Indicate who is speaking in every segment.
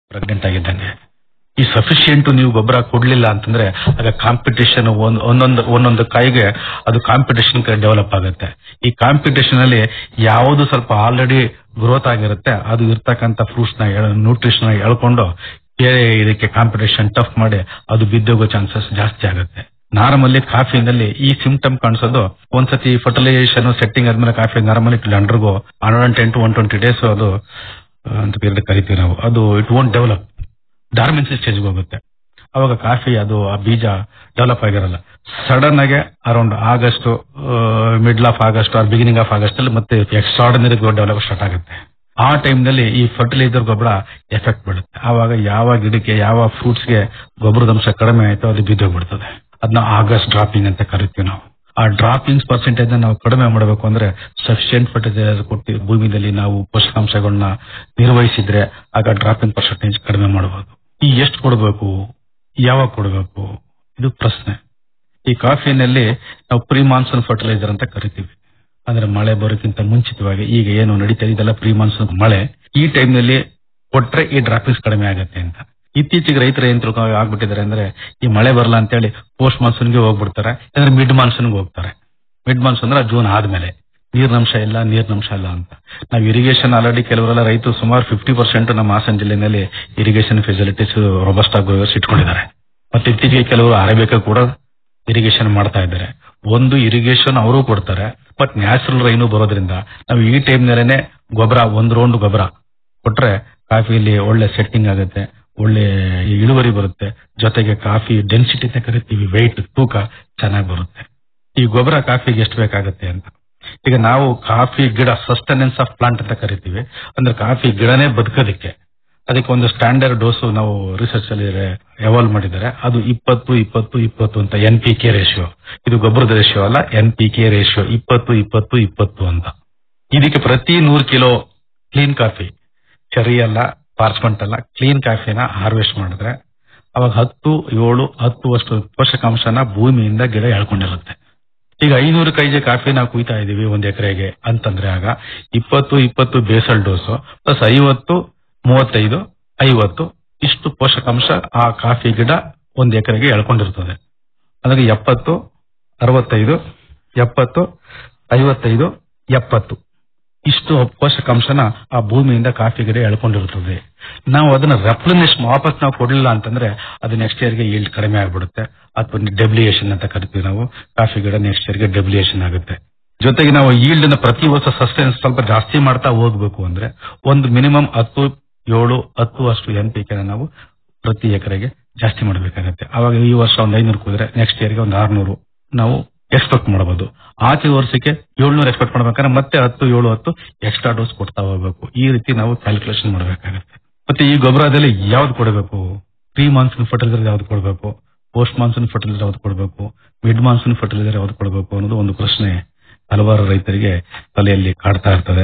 Speaker 1: Pregnant ಆಗಿದ್ದಂಗೆ ಈ sufficient ನೀವು ಗೊಬ್ಬರ ಕೊಡ್ಲಿಲ್ಲ ಅಂತಂದ್ರೆ ಆಗ ಕಾಂಪಿಟೇಷನ್ ಒಂದೊಂದು ಒಂದೊಂದು ಕಾಯಿಗೆ ಅದು ಕಾಂಪಿಟೇಷನ್ ಡೆವಲಪ್ ಆಗುತ್ತೆ ಈ ಕಾಂಪಿಟೇಷನ್ ಅಲ್ಲಿ ಯಾವುದು ಸ್ವಲ್ಪ ಆಲ್ರೆಡಿ ಗ್ರೋತ್ ಆಗಿರುತ್ತೆ ಅದು ಇರ್ತಕ್ಕಂಥ ಫ್ರೂಟ್ಸ್ ನ ನ್ಯೂಟ್ರಿಷನ್ ಎಳ್ಕೊಂಡು ಬೇರೆ ಇದಕ್ಕೆ ಕಾಂಪಿಟೇಷನ್ ಟಫ್ ಮಾಡಿ ಅದು ಬಿದ್ದೋಗೋ ಚಾನ್ಸಸ್ ಜಾಸ್ತಿ ಆಗುತ್ತೆ ನಾರ್ಮಲಿ ಕಾಫಿನಲ್ಲಿ ಈ ಸಿಂಪ್ಟಮ್ ಕಾಣಿಸೋದು ಒಂದ್ಸತಿ ಫರ್ಟಿಲೈಸೇಷನ್ ಸೆಟ್ಟಿಂಗ್ ಆದ್ಮೇಲೆ coffee normally undergo hundred ten to one twenty days ಅದು ಆ, ಅಂತ ಪೀರಿಯಡ್ ಕರಿತೀವಿ ನಾವು ಅದು ಇಟ್ ವೋಂಟ್ ಡೆವಲಪ್ ಡಾರ್ಮೆನ್ಸಿ ಸ್ಟೇಜ್ಗೆ ಹೋಗುತ್ತೆ ಅವಾಗ ಕಾಫಿ ಅದು ಆ ಬೀಜ ಡೆವಲಪ್ ಆಗಿರಲ್ಲ ಸಡನ್ ಆಗಿ around August middle of August or beginning of August ಅಲ್ಲಿ ಮತ್ತೆ ಎಕ್ಸ್ಟ್ರಾರ್ಡಿನರಿ ಡೆವಲಪ್ ಸ್ಟಾರ್ಟ್ ಆಗುತ್ತೆ ಆ time ನಲ್ಲಿ ಈ ಫರ್ಟಿಲೈಸರ್ ಗೊಬ್ಬರ ಎಫೆಕ್ಟ್ ಬೀಳುತ್ತೆ ಆವಾಗ ಯಾವ ಗಿಡಕ್ಕೆ ಯಾವ ಫ್ರೂಟ್ಸ್ಗೆ ಗೊಬ್ಬರದ ಅಂಶ ಕಡಿಮೆ ಆಯ್ತೋ ಅದು ಬಿದ್ದೋಗ್ಬಿಡ್ತದೆ ಅದನ್ನ ಆಗಸ್ಟ್ ಡ್ರಾಪಿಂಗ್ ಅಂತ ಕರಿತೀವಿ ನಾವು ಆ ಡ್ರಾಪಿಂಗ್ಸ್ ಪರ್ಸೆಂಟೇಜ್ ನಾವು ಕಡಿಮೆ ಮಾಡಬೇಕು ಅಂದ್ರೆ ಸಫಿಶಿಯಂಟ್ ಫರ್ಟಿಲೈಸರ್ ಕೊಟ್ಟು ಭೂಮಿಯಲ್ಲಿ ನಾವು ಪೋಷಕಾಂಶಗಳನ್ನ ನಿರ್ವಹಿಸಿದ್ರೆ ಆಗ ಡ್ರಾಪಿಂಗ್ ಪರ್ಸೆಂಟೇಜ್ ಕಡಿಮೆ ಮಾಡಬಹುದು ಈ ಎಷ್ಟು ಕೊಡಬೇಕು ಯಾವಾಗ ಕೊಡಬೇಕು ಇದು ಪ್ರಶ್ನೆ ಈ ಕಾಫಿನಲ್ಲಿ ನಾವು ಪ್ರೀ ಮಾನ್ಸೂನ್ ಫರ್ಟಿಲೈಸರ್ ಅಂತ ಕರಿತೀವಿ ಅಂದ್ರೆ ಮಳೆ ಬರೋಕ್ಕಿಂತ ಮುಂಚಿತವಾಗಿ ಈಗ ಏನು ನಡೀತಾ ಇದೆ ಇದೆಲ್ಲ ಪ್ರೀ ಮಾನ್ಸೂನ್ ಮಳೆ ಈ time ನಲ್ಲಿ ಕೊಟ್ರೆ ಈ ಡ್ರಾಪಿಂಗ್ಸ್ ಕಡಿಮೆ ಆಗುತ್ತೆ ಅಂತ ಇತ್ತೀಚೆಗೆ ರೈತರು ಏನ್ ತಿಳ್ಕೊ ಆಗ್ಬಿಟ್ಟಿದ್ದಾರೆ ಅಂದ್ರೆ ಈ ಮಳೆ ಬರಲ್ಲ ಅಂತ ಹೇಳಿ ಪೋಸ್ಟ್ ಮಾನ್ಸೂನ್ಗೆ ಹೋಗ್ಬಿಡ್ತಾರೆ ಅಂದ್ರೆ ಮಿಡ್ ಮಾನ್ಸೂನ್ಗೆ ಹೋಗ್ತಾರೆ ಮಿಡ್ ಮಾನ್ಸೂನ್ ಅಂದ್ರೆ ಜೂನ್ ಆದ್ಮೇಲೆ ನೀರಿನಂಶ ಇಲ್ಲ ನೀರಿನಂಶ ಇಲ್ಲ ಅಂತ ನಾವು ಇರಿಗೇಷನ್ ಆಲ್ರೆಡಿ ಕೆಲವರೆಲ್ಲ ರೈತರು ಸುಮಾರು ಫಿಫ್ಟಿ ಪರ್ಸೆಂಟ್ ನಮ್ಮ ಹಾಸನ ಜಿಲ್ಲೆನಲ್ಲಿ ಇರಿಗೇಷನ್ ಫೆಸಿಲಿಟೀಸ್ ರೊಬಸ್ಟ್ ಆಗಿ ಇಟ್ಕೊಂಡಿದ್ದಾರೆ ಮತ್ತೆ ಇತ್ತೀಚೆಗೆ ಕೆಲವರು ಅರೇಬಿಕ ಕೂಡ ಇರಿಗೇಷನ್ ಮಾಡ್ತಾ ಇದ್ದಾರೆ ಒಂದು ಇರಿಗೇಷನ್ ಅವರು ಕೊಡ್ತಾರೆ ಬಟ್ ನ್ಯಾಚುರಲ್ ರೈನು ಬರೋದ್ರಿಂದ ನಾವು ಈ ಟೈಮ್ ನಲ್ಲೇನೆ ಗೊಬ್ಬರ ಒಂದ್ ರೌಂಡ್ ಗೊಬ್ಬರ ಕೊಟ್ರೆ ಕಾಫಿಲಿ ಒಳ್ಳೆ ಸೆಟ್ಟಿಂಗ್ ಆಗುತ್ತೆ ಒಳ್ಳೆ ಇಳುವರಿ ಬರುತ್ತೆ ಜೊತೆಗೆ ಕಾಫಿ ಡೆನ್ಸಿಟಿ ಅಂತ ಕರಿತೀವಿ ವೆಯ್ಟ್ ತೂಕ ಚೆನ್ನಾಗಿ ಬರುತ್ತೆ ಈ ಗೊಬ್ಬರ ಕಾಫಿಗೆ ಎಷ್ಟು ಬೇಕಾಗುತ್ತೆ ಅಂತ ಈಗ ನಾವು ಕಾಫಿ ಗಿಡ ಸಸ್ಟೆನೆನ್ಸ್ ಆಫ್ ಪ್ಲಾಂಟ್ ಅಂತ ಕರಿತೀವಿ ಅಂದ್ರೆ ಕಾಫಿ ಗಿಡನೇ ಬದುಕೋದಕ್ಕೆ ಅದಕ್ಕೆ ಒಂದು ಸ್ಟ್ಯಾಂಡರ್ಡ್ ಡೋಸು ನಾವು ರಿಸರ್ಚ್ ಅಲ್ಲಿ ಎವಾಲ್ವ್ ಮಾಡಿದ್ದಾರೆ ಅದು ಇಪ್ಪತ್ತು ಇಪ್ಪತ್ತು ಇಪ್ಪತ್ತು ಅಂತ ಎನ್ ಪಿ ಕೆ ರೇಷಿಯೋ ಇದು ಗೊಬ್ಬರದ ರೇಷಿಯೋ ಅಲ್ಲ ಎನ್ ಪಿ ಕೆ ರೇಷಿಯೋ ಇಪ್ಪತ್ತು ಇಪ್ಪತ್ತು ಇಪ್ಪತ್ತು ಅಂತ ಇದಕ್ಕೆ ಪ್ರತಿ ನೂರು ಕಿಲೋ ಕ್ಲೀನ್ ಕಾಫಿ ಚೆರಿ ಅಲ್ಲ ಪಾರ್ಚ್ಮೆಂಟ್ ಅಲ್ಲ ಕ್ಲೀನ್ ಕಾಫಿನ ಹಾರ್ವೆಸ್ಟ್ ಮಾಡಿದ್ರೆ ಅವಾಗ ಹತ್ತು ಏಳು ಹತ್ತು ಅಷ್ಟು ಪೋಷಕಾಂಶನ ಭೂಮಿಯಿಂದ ಗಿಡ ಎಳ್ಕೊಂಡಿರುತ್ತೆ ಈಗ ಐನೂರು ಕೆಜಿ ಕಾಫಿ ನಾವು ಕುಯ್ತಾ ಇದೀವಿ ಒಂದ್ ಎಕರೆಗೆ ಅಂತಂದ್ರೆ ಆಗ ಇಪ್ಪತ್ತು ಇಪ್ಪತ್ತು ಬೇಸಲ್ ಡೋಸು ಪ್ಲಸ್ ಐವತ್ತು ಮೂವತ್ತೈದು ಐವತ್ತು ಇಷ್ಟು ಪೋಷಕಾಂಶ ಆ ಕಾಫಿ ಗಿಡ ಒಂದ್ ಎಕರೆಗೆ ಎಳ್ಕೊಂಡಿರ್ತದೆ ಅದಾಗ ಎಪ್ಪತ್ತು ಅರವತ್ತೈದು ಎಪ್ಪತ್ತು ಐವತ್ತೈದು ಎಪ್ಪತ್ತು ಇಷ್ಟು ಪೋಷಕಾಂಶನ ಆ ಭೂಮಿಯಿಂದ ಕಾಫಿ ಗಿಡ ಎಳ್ಕೊಂಡಿರ್ತದೆ ನಾವು ಅದನ್ನ ರೆಪ್ಲನಿಶ್ ವಾಪಸ್ ನಾವು ಕೊಡ್ಲಿಲ್ಲ ಅಂತಂದ್ರೆ ಅದು ನೆಕ್ಸ್ಟ್ ಇಯರ್ಗೆ ಈಲ್ಡ್ ಕಡಿಮೆ ಆಗ್ಬಿಡುತ್ತೆ ಅಥವಾ ಡೆಬ್ಲಿಯೇಷನ್ ಅಂತ ಕರಿತೀವಿ ನಾವು ಕಾಫಿ ಗಿಡ ನೆಕ್ಸ್ಟ್ ಇಯರ್ಗೆ ಡೆಬ್ಲಿಯೇಷನ್ ಆಗುತ್ತೆ ಜೊತೆಗೆ ನಾವು ಈಲ್ಡ್ ನ ಪ್ರತಿ ವರ್ಷ ಸಸ್ಟೆನ್ಸ್ ಸ್ವಲ್ಪ ಜಾಸ್ತಿ ಮಾಡ್ತಾ ಹೋಗ್ಬೇಕು ಅಂದ್ರೆ ಒಂದು ಮಿನಿಮಮ್ ಹತ್ತು ಏಳು ಹತ್ತು ಅಷ್ಟು ಎನ್ ಪಿ ನಾವು ಪ್ರತಿ ಎಕರೆಗೆ ಜಾಸ್ತಿ ಮಾಡಬೇಕಾಗತ್ತೆ ಅವಾಗ ಈ ವರ್ಷ ಒಂದು ಐನೂರು ಕೂದ್ರೆ ನೆಕ್ಸ್ಟ್ ಇಯರ್ಗೆ ಒಂದು ಆರ್ನೂರು ನಾವು ಎಕ್ಸ್ಪೆಕ್ಟ್ ಮಾಡಬಹುದು ಆಚೆ ವರ್ಷಕ್ಕೆ ಏಳ್ನೂರು ಎಕ್ಸ್ಪೆಕ್ಟ್ ಮಾಡ್ಬೇಕಾದ್ರೆ ಮತ್ತೆ ಹತ್ತು ಏಳು ಹತ್ತು ಎಕ್ಸ್ಟ್ರಾ ಡೋಸ್ ಕೊಡ್ತಾ ಹೋಗ್ಬೇಕು ಈ ರೀತಿ ನಾವು ಕ್ಯಾಲ್ಕುಲೇಷನ್ ಮಾಡಬೇಕಾಗತ್ತೆ ಮತ್ತೆ ಈ ಗೊಬ್ಬರದಲ್ಲಿ ಯಾವ್ದು ಕೊಡಬೇಕು ಪ್ರೀ ಮಾನ್ಸೂನ್ ಫರ್ಟಿಲೈಸರ್ ಯಾವ್ದು ಕೊಡಬೇಕು ಪೋಸ್ಟ್ ಮಾನ್ಸೂನ್ ಫರ್ಟಿಲೈಸರ್ ಯಾವ್ದು ಕೊಡಬೇಕು ಮಿಡ್ ಮಾನ್ಸೂನ್ ಫರ್ಟಿಲೈಸರ್ ಯಾವ್ದು ಕೊಡಬೇಕು ಅನ್ನೋದು ಒಂದು ಪ್ರಶ್ನೆ ಹಲವಾರು ರೈತರಿಗೆ ತಲೆಯಲ್ಲಿ ಕಾಡ್ತಾ ಇರ್ತದೆ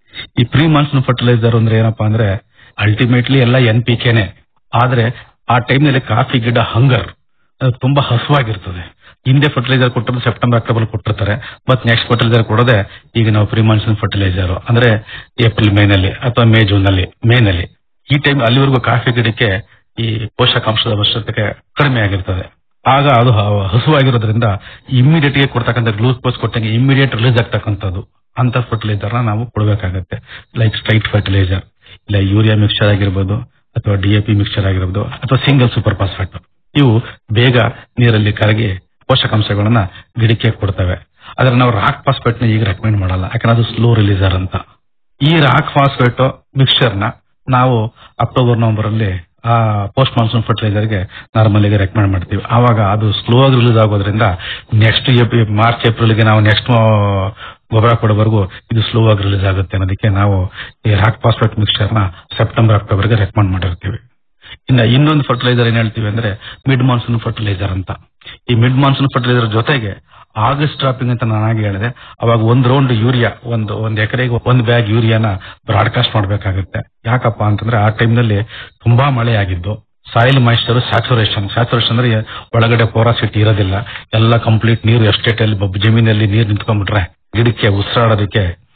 Speaker 1: ಈ ಪ್ರೀ ಮಾನ್ಸೂನ್ ಫರ್ಟಿಲೈಸರ್ ಅಂದ್ರೆ ಏನಪ್ಪಾ ಅಂದ್ರೆ ಅಲ್ಟಿಮೇಟ್ಲಿ ಎಲ್ಲ ಎನ್ ಪಿ ಕೆನೆ ಆದ್ರೆ ಆ ಟೈಮ್ನಲ್ಲಿ ಕಾಫಿ ಗಿಡ ಹಂಗರ್ ಅದು ತುಂಬಾ ಹಸುವಾಗಿರ್ತದೆ ಹಿಂದೆ ಫರ್ಟಿಲೈಸರ್ ಕೊಟ್ಟರು ಸೆಪ್ಟೆಂಬರ್ ಅಕ್ಟೋಬರ್ ಕೊಟ್ಟಿರ್ತಾರೆ ಮತ್ ನೆಕ್ಸ್ಟ್ ಫರ್ಟಿಲೈಸರ್ ಕೊಡೋದೆ ಈಗ ನಾವು ಪ್ರೀ ಮಾನ್ಸೂನ್ ಫರ್ಟಿಲೈಸರ್ ಅಂದ್ರೆ ಏಪ್ರಿಲ್ ಮೇ ನಲ್ಲಿ ಅಥವಾ ಮೇ ಜೂನ್ ನಲ್ಲಿ ಮೇ ನಲ್ಲಿ ಈ ಟೈಮ್ ಅಲ್ಲಿವರೆಗೂ ಕಾಫಿ ಗಿಡಕ್ಕೆ ಈ ಪೋಷಕಾಂಶದ ಅವಶ್ಯಕತೆ ಕಡಿಮೆ ಆಗಿರ್ತದೆ ಆಗ ಅದು ಹ- ಹಸುವಾಗಿರೋದ್ರಿಂದ ಇಮಿಡಿಯೇಟ್ ಗೆ ಕೊಡ್ತಕ್ಕಂಥ ಗ್ಲೂಕೋಸ್ ಕೊಟ್ಟಂಗೆ ಇಮಿಡಿಯೇಟ್ ರಿಲೀಸ್ ಆಗ್ತಕ್ಕಂಥದ್ದು ಅಂತ ಫರ್ಟಿಲೈಸರ್ ನ ನಾವು ಕೊಡಬೇಕಾಗತ್ತೆ ಲೈಕ್ ಸ್ಟ್ರೈಟ್ ಫರ್ಟಿಲೈಸರ್ ಇಲ್ಲ ಯೂರಿಯಾ ಮಿಕ್ಸ್ಚರ್ ಆಗಿರ್ಬೋದು ಅಥವಾ ಡಿಎಪಿ ಮಿಕ್ಸ್ಚರ್ ಆಗಿರ್ಬೋದು ಅಥವಾ ಸಿಂಗಲ್ ಸೂಪರ್ ಫಾಸ್ಫೇಟ್ ಇವು ಬೇಗ ನೀರಲ್ಲಿ ಕರಗಿ ಪೋಷಕಾಂಶಗಳನ್ನ ಗಿಡಕ್ಕೆ ಕೊಡ್ತವೆ ಆದ್ರೆ ನಾವು ರಾಕ್ ಫಾಸ್ಫೇಟ್ ನ ಈಗ ರೆಕಮೆಂಡ್ ಮಾಡಲ್ಲ ಯಾಕಂದ್ರೆ ಅದು ಸ್ಲೋ ರಿಲೀಸರ್ ಅಂತ ಈ ರಾಕ್ ಫಾಸ್ಫೇಟ್ ಮಿಕ್ಸ್ಚರ್ ನ ನಾವು ಅಕ್ಟೋಬರ್ ನವೆಂಬರ್ ಅಲ್ಲಿ ಆ ಪೋಸ್ಟ್ ಮಾನ್ಸೂನ್ ಫರ್ಟಿಲೈಸರ್ ಗೆ ನಾರ್ಮಲ್ ಗೆ ರೆಕಮೆಂಡ್ ಮಾಡ್ತೀವಿ ಆವಾಗ ಅದು ಸ್ಲೋ ಆಗಿ ರಿಲೀಸ್ ಆಗೋದ್ರಿಂದ ನೆಕ್ಸ್ಟ್ ಮಾರ್ಚ್ ಏಪ್ರಿಲ್ ಗೆ ನಾವು ನೆಕ್ಸ್ಟ್ ಗೊಬ್ಬರ ಕೊಡೋವರೆಗೂ ಇದು ಸ್ಲೋ ಆಗಿ ರಿಲೀಸ್ ಆಗುತ್ತೆ ಅನ್ನೋದಕ್ಕೆ ನಾವು ಈ ರಾಕ್ ಫಾಸ್ಫೇಟ್ ಮಿಕ್ಸ್ಚರ್ ನ ಸೆಪ್ಟೆಂಬರ್ ಅಕ್ಟೋಬರ್ ಗೆ ರೆಕಮೆಂಡ್ ಮಾಡಿರ್ತೀವಿ ಇನ್ನ ಇನ್ನೊಂದು ಫರ್ಟಿಲೈಸರ್ ಏನ್ ಹೇಳ್ತೀವಿ ಅಂದ್ರೆ ಮಿಡ್ ಮಾನ್ಸೂನ್ ಫರ್ಟಿಲೈಸರ್ ಅಂತ ಈ ಮಿಡ್ ಮಾನ್ಸೂನ್ ಫರ್ಟಿಲೈಸರ್ ಜೊತೆಗೆ ಆಗಸ್ಟ್ ಡ್ರಾಪಿಂಗ್ ಅಂತ ನಾನು ಆಗಿ ಹೇಳಿದೆ ಅವಾಗ ಒಂದ್ ರೌಂಡ್ ಯೂರಿಯಾ ಒಂದು ಒಂದ್ ಎಕರೆಗೆ ಒಂದ್ ಬ್ಯಾಗ್ ಯೂರಿಯಾನ ಬ್ರಾಡ್ಕಾಸ್ಟ್ ಮಾಡ್ಬೇಕಾಗುತ್ತೆ ಯಾಕಪ್ಪ ಅಂತಂದ್ರೆ ಆ time ನಲ್ಲಿ ತುಂಬಾ ಮಳೆ ಆಗಿದ್ದು ಸಾಯಿಲ್ ಮಾಯಿಸ್ಚರ್ ಸ್ಯಾಚುರೇಷನ್ ಸ್ಯಾಚುರೇಷನ್ ಅಂದ್ರೆ ಒಳಗಡೆ ಪೋರಾಸಿಟಿ ಇರೋದಿಲ್ಲ ಎಲ್ಲ ಕಂಪ್ಲೀಟ್ ನೀರು ಎಸ್ಟೇಟ್ ಅಲ್ಲಿ ಬಬ್- ಜಮೀನಲ್ಲಿ ನೀರು ನಿಂತ್ಕೊಂಡ್ಬಿಟ್ರೆ ಗಿಡಕ್ಕೆ ಉಸಿರಾಡೋದಕ್ಕೆ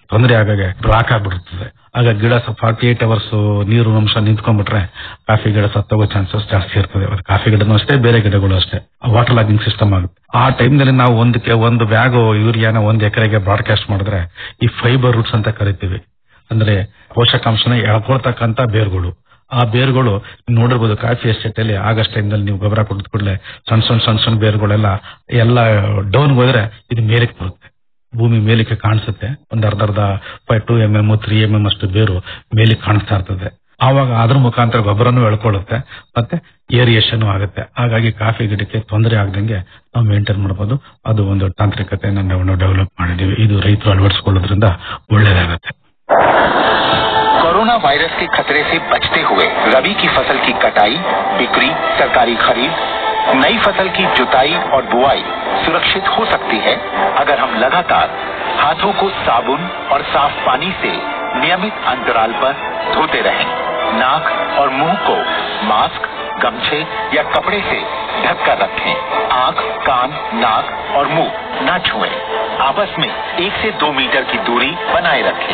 Speaker 1: ತೊಂದರೆ ಆಗಾಗೆ ಬ್ಲಾಕ್ ಆಗ್ಬಿಡುತ್ತದೆ ಆಗ ಗಿಡ ಫಾರ್ಟಿ ಏಟ್ ಅವರ್ಸ್ ನೀರು ಅಂಶ ನಿಂತ್ಕೊಂಡ್ಬಿಟ್ರೆ ಕಾಫಿ ಗಿಡ ಸತ್ತೋಗೋ ಚಾನ್ಸಸ್ ಜಾಸ್ತಿ ಇರ್ತದೆ ಅದು ಕಾಫಿ ಗಿಡನೂ ಅಷ್ಟೇ ಬೇರೆ ಗಿಡಗಳು ಅಷ್ಟೇ ವಾಟರ್ ಲಾಗಿಂಗ್ ಸಿಸ್ಟಮ್ ಆಗುತ್ತೆ ಆ ಟೈಮ್ನಲ್ಲಿ ನಾವು ಒಂದಕ್ಕೆ ಒಂದು ಬ್ಯಾಗ್ ಯೂರಿಯಾನ ಒಂದ್ ಎಕರೆಗೆ ಬ್ರಾಡ್ಕಾಸ್ಟ್ ಮಾಡಿದ್ರೆ ಈ ಫೈಬರ್ ರೂಟ್ಸ್ ಅಂತ ಕರಿತೀವಿ ಅಂದ್ರೆ ಪೋಷಕಾಂಶನ ಎಳ್ಕೊಳ್ತಕ್ಕಂತ ಬೇರುಗಳು ಆ ಬೇರುಗಳು ನೋಡಿರ್ಬೋದು ಕಾಫಿ ಎಸ್ಟೇಟ್ ಅಲ್ಲಿ ಆಗಸ್ಟ್ ಟೈಮ್ನಲ್ಲಿ ನೀವು ಗೊಬ್ಬರ ಕೊಟ್ಟಿದ ಕೂಡಲೇ ಸಣ್ಣ ಸಣ್ಣ ಸಣ್ಣ ಸಣ್ಣ ಬೇರುಗಳೆಲ್ಲ ಎಲ್ಲ ಡೌನ್ ಹೋದ್ರೆ ಇದು ಮೇಲಕ್ಕೆ ಬರುತ್ತೆ ಭೂಮಿ ಮೇಲಕ್ಕೆ ಕಾಣಿಸುತ್ತೆ ಒಂದ್ ಅರ್ಧ ಅರ್ಧ five two M M three M M ಅಷ್ಟು ಬೇರು ಮೇಲಕ್ಕೆ ಕಾಣಿಸ್ತಾ ಇರ್ತದೆ ಆವಾಗ ಅದ್ರ ಮುಖಾಂತರ ಗೊಬ್ಬರನೂ ಎಳ್ಕೊಳ್ಳುತ್ತೆ ಮತ್ತೆ ಏರಿಯೇಷನ್ ಆಗುತ್ತೆ ಹಾಗಾಗಿ ಕಾಫಿ ಗಿಡಕ್ಕೆ ತೊಂದರೆ ಆಗದಂಗೆ ನಾವು ಮೇಂಟೈನ್ ಮಾಡಬಹುದು ಅದು ಒಂದು ತಾಂತ್ರಿಕತೆಯನ್ನು ನಾವು ಡೆವಲಪ್ ಮಾಡಿದೀವಿ ಇದು ರೈತರು ಅಳವಡಿಸಿಕೊಳ್ಳೋದ್ರಿಂದ ಒಳ್ಳೇದಾಗುತ್ತೆ
Speaker 2: कोरोना वायरस के खतरे से बचते हुए रबी की फसल की कटाई बिक्री सरकारी खरीद नई फसल की जुताई और बुआई सुरक्षित हो सकती है अगर हम लगातार हाथों को साबुन और साफ पानी से नियमित अंतराल पर धोते रहें नाक और मुंह को मास्क गमछे या कपड़े से ढक कर रखें आंख कान नाक और मुंह न छुएं आपस में एक से दो मीटर की दूरी बनाए रखें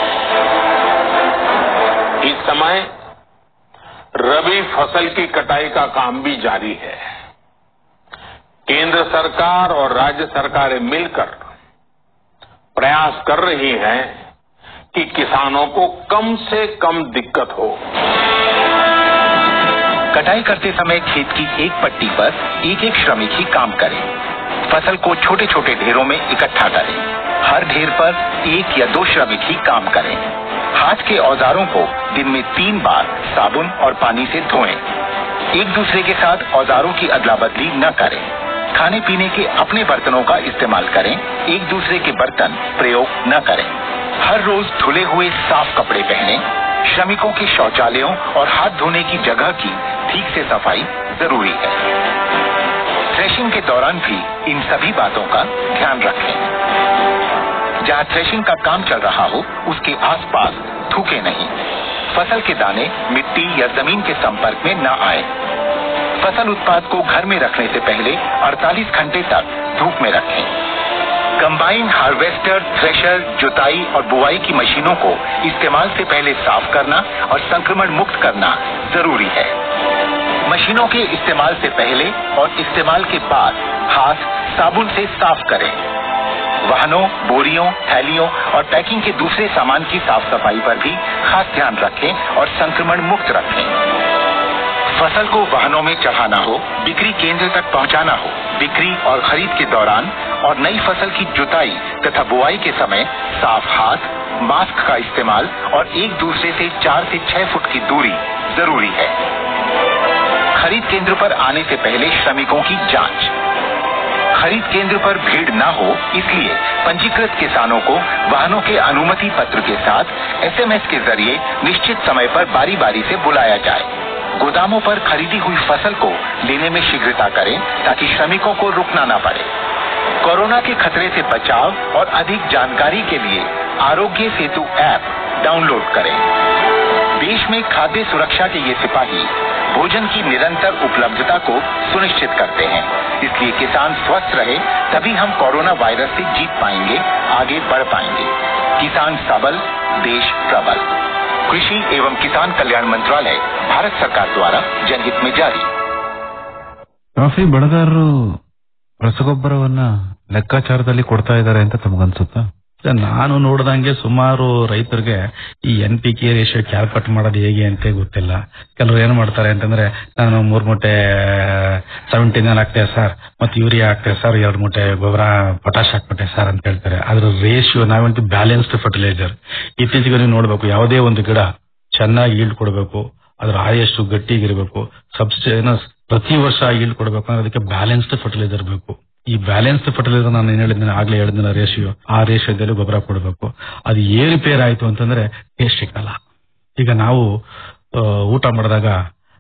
Speaker 3: इस समय रबी फसल की कटाई का काम भी जारी है केंद्र सरकार और राज्य सरकारें मिलकर प्रयास कर रही हैं कि किसानों को कम से कम दिक्कत हो
Speaker 2: कटाई करते समय खेत की एक पट्टी पर एक एक श्रमिक ही काम करें फसल को छोटे छोटे ढेरों में इकट्ठा करें हर ढेर पर एक या दो श्रमिक ही काम करें हाथ के औजारों को दिन में तीन बार साबुन और पानी से धोएं एक दूसरे के साथ औजारों की अदला बदली न करें खाने पीने के अपने बर्तनों का इस्तेमाल करें एक दूसरे के बर्तन प्रयोग न करें हर रोज धुले हुए साफ कपड़े पहने श्रमिकों के शौचालयों और हाथ धोने की जगह की ठीक से सफाई जरूरी है थ्रेशिंग के दौरान भी इन सभी बातों का ध्यान रखें जहां थ्रेशिंग का काम चल रहा हो उसके आसपास थूके नहीं फसल के दाने मिट्टी या जमीन के संपर्क में न आए फसल उत्पाद को घर में रखने से पहले 48 घंटे तक धूप में रखें कंबाइन हार्वेस्टर थ्रेशर जुताई और बुआई की मशीनों को इस्तेमाल से पहले साफ करना और संक्रमण मुक्त करना जरूरी है मशीनों के इस्तेमाल से पहले और इस्तेमाल के बाद हाथ साबुन से साफ करें वाहनों बोरियों थैलियों और पैकिंग के दूसरे सामान की साफ सफाई पर भी खास ध्यान रखें और संक्रमण मुक्त रखें फसल को वाहनों में चढ़ाना हो बिक्री केंद्र तक पहुंचाना हो बिक्री और खरीद के दौरान और नई फसल की जुताई तथा बुआई के समय साफ हाथ मास्क का इस्तेमाल और एक दूसरे से चार से छह फुट की दूरी जरूरी है खरीद केंद्र पर आने से पहले श्रमिकों की जांच खरीद केंद्र पर भीड़ न हो इसलिए पंजीकृत किसानों को वाहनों के अनुमति पत्र के साथ एसएमएस के जरिए निश्चित समय पर बारी बारी से बुलाया जाए गोदामों पर खरीदी हुई फसल को लेने में शीघ्रता करें ताकि श्रमिकों को रुकना न पड़े कोरोना के खतरे से बचाव और अधिक जानकारी के लिए आरोग्य सेतु ऐप डाउनलोड करें देश में खाद्य सुरक्षा के ये सिपाही भोजन की निरंतर उपलब्धता को सुनिश्चित करते हैं इसलिए किसान स्वस्थ रहे तभी हम कोरोना वायरस से जीत पाएंगे आगे बढ़ पाएंगे किसान सबल देश प्रबल कृषि एवं किसान कल्याण मंत्रालय भारत सरकार द्वारा जनहित में जारी
Speaker 4: ಕಾಫಿ ಬೆಳೆಗಾರರು ರಸಗೊಬ್ಬರವನ್ನ ಲೆಕ್ಕಾಚಾರದಲ್ಲಿ ಕೊಡ್ತಾ ಇದ್ದಾರೆ ಅಂತ ತಮಗನ್ಸುತ್ತಾ
Speaker 1: ನಾನು ನೋಡ್ದಂಗೆ ಸುಮಾರು ರೈತರಿಗೆ ಈ N P K ratio calculate ಮಾಡೋದು ಹೇಗೆ ಅಂತ ಗೊತ್ತಿಲ್ಲ ಕೆಲವರು ಏನ್ ಮಾಡ್ತಾರೆ ಅಂತಂದ್ರೆ ನಾನು ಮೂರ್ ಮೂಟೆ ಸೆವೆಂಟೀನ್ ಹಾಕ್ತೇವೆ ಸರ್ ಮತ್ತೆ ಯೂರಿಯಾ ಹಾಕ್ತೇವೆ ಸರ್ ಎರಡು ಮೂಟೆ ಗೊಬ್ಬರ ಪೊಟಾಶ್ ಹಾಕ್ಬಿಟ್ಟೆ ಸರ್ ಅಂತ ಹೇಳ್ತಾರೆ ಅದ್ರ ರೇಷಿಯೋ ನಾವಂತೂ ಬ್ಯಾಲೆನ್ಸ್ಡ್ ಫರ್ಟಿಲೈಸರ್ ಇತ್ತೀಚೆಗೆ ನೀವು ನೋಡ್ಬೇಕು ಯಾವುದೇ ಒಂದು ಗಿಡ ಚೆನ್ನಾಗಿ ಈಲ್ಡ್ ಕೊಡಬೇಕು ಅದ್ರ ಆಯಸ್ಸು ಗಟ್ಟಿಗಿರ್ಬೇಕು ಸಬ್ಸ್ಟೇನ್ ಪ್ರತಿ ವರ್ಷ ಈಲ್ಡ್ ಕೊಡಬೇಕು ಅಂದ್ರೆ ಅದಕ್ಕೆ ಬ್ಯಾಲೆನ್ಸ್ಡ್ ಫರ್ಟಿಲೈಸರ್ ಬೇಕು ಈ ಬ್ಯಾಲೆನ್ಸ್ಡ್ ಫರ್ಟಿಲೈಸರ್ ನಾನು ಏನ್ ಹೇಳಿದ್ದೀನಿ ಆಗ್ಲೇ ಹೇಳಿದಿನ ರೇಷಿಯೋ ಆ ರೇಷಿಯೋದಲ್ಲಿ ಗೊಬ್ಬರ ಕೊಡಬೇಕು ಅದು ಏರುಪೇರು ಆಯ್ತು ಅಂತಂದ್ರೆ ಟೇಸ್ಟ್ ಸಿಕ್ಕಲ್ಲ ಈಗ ನಾವು ಆ, ಊಟ ಮಾಡಿದಾಗ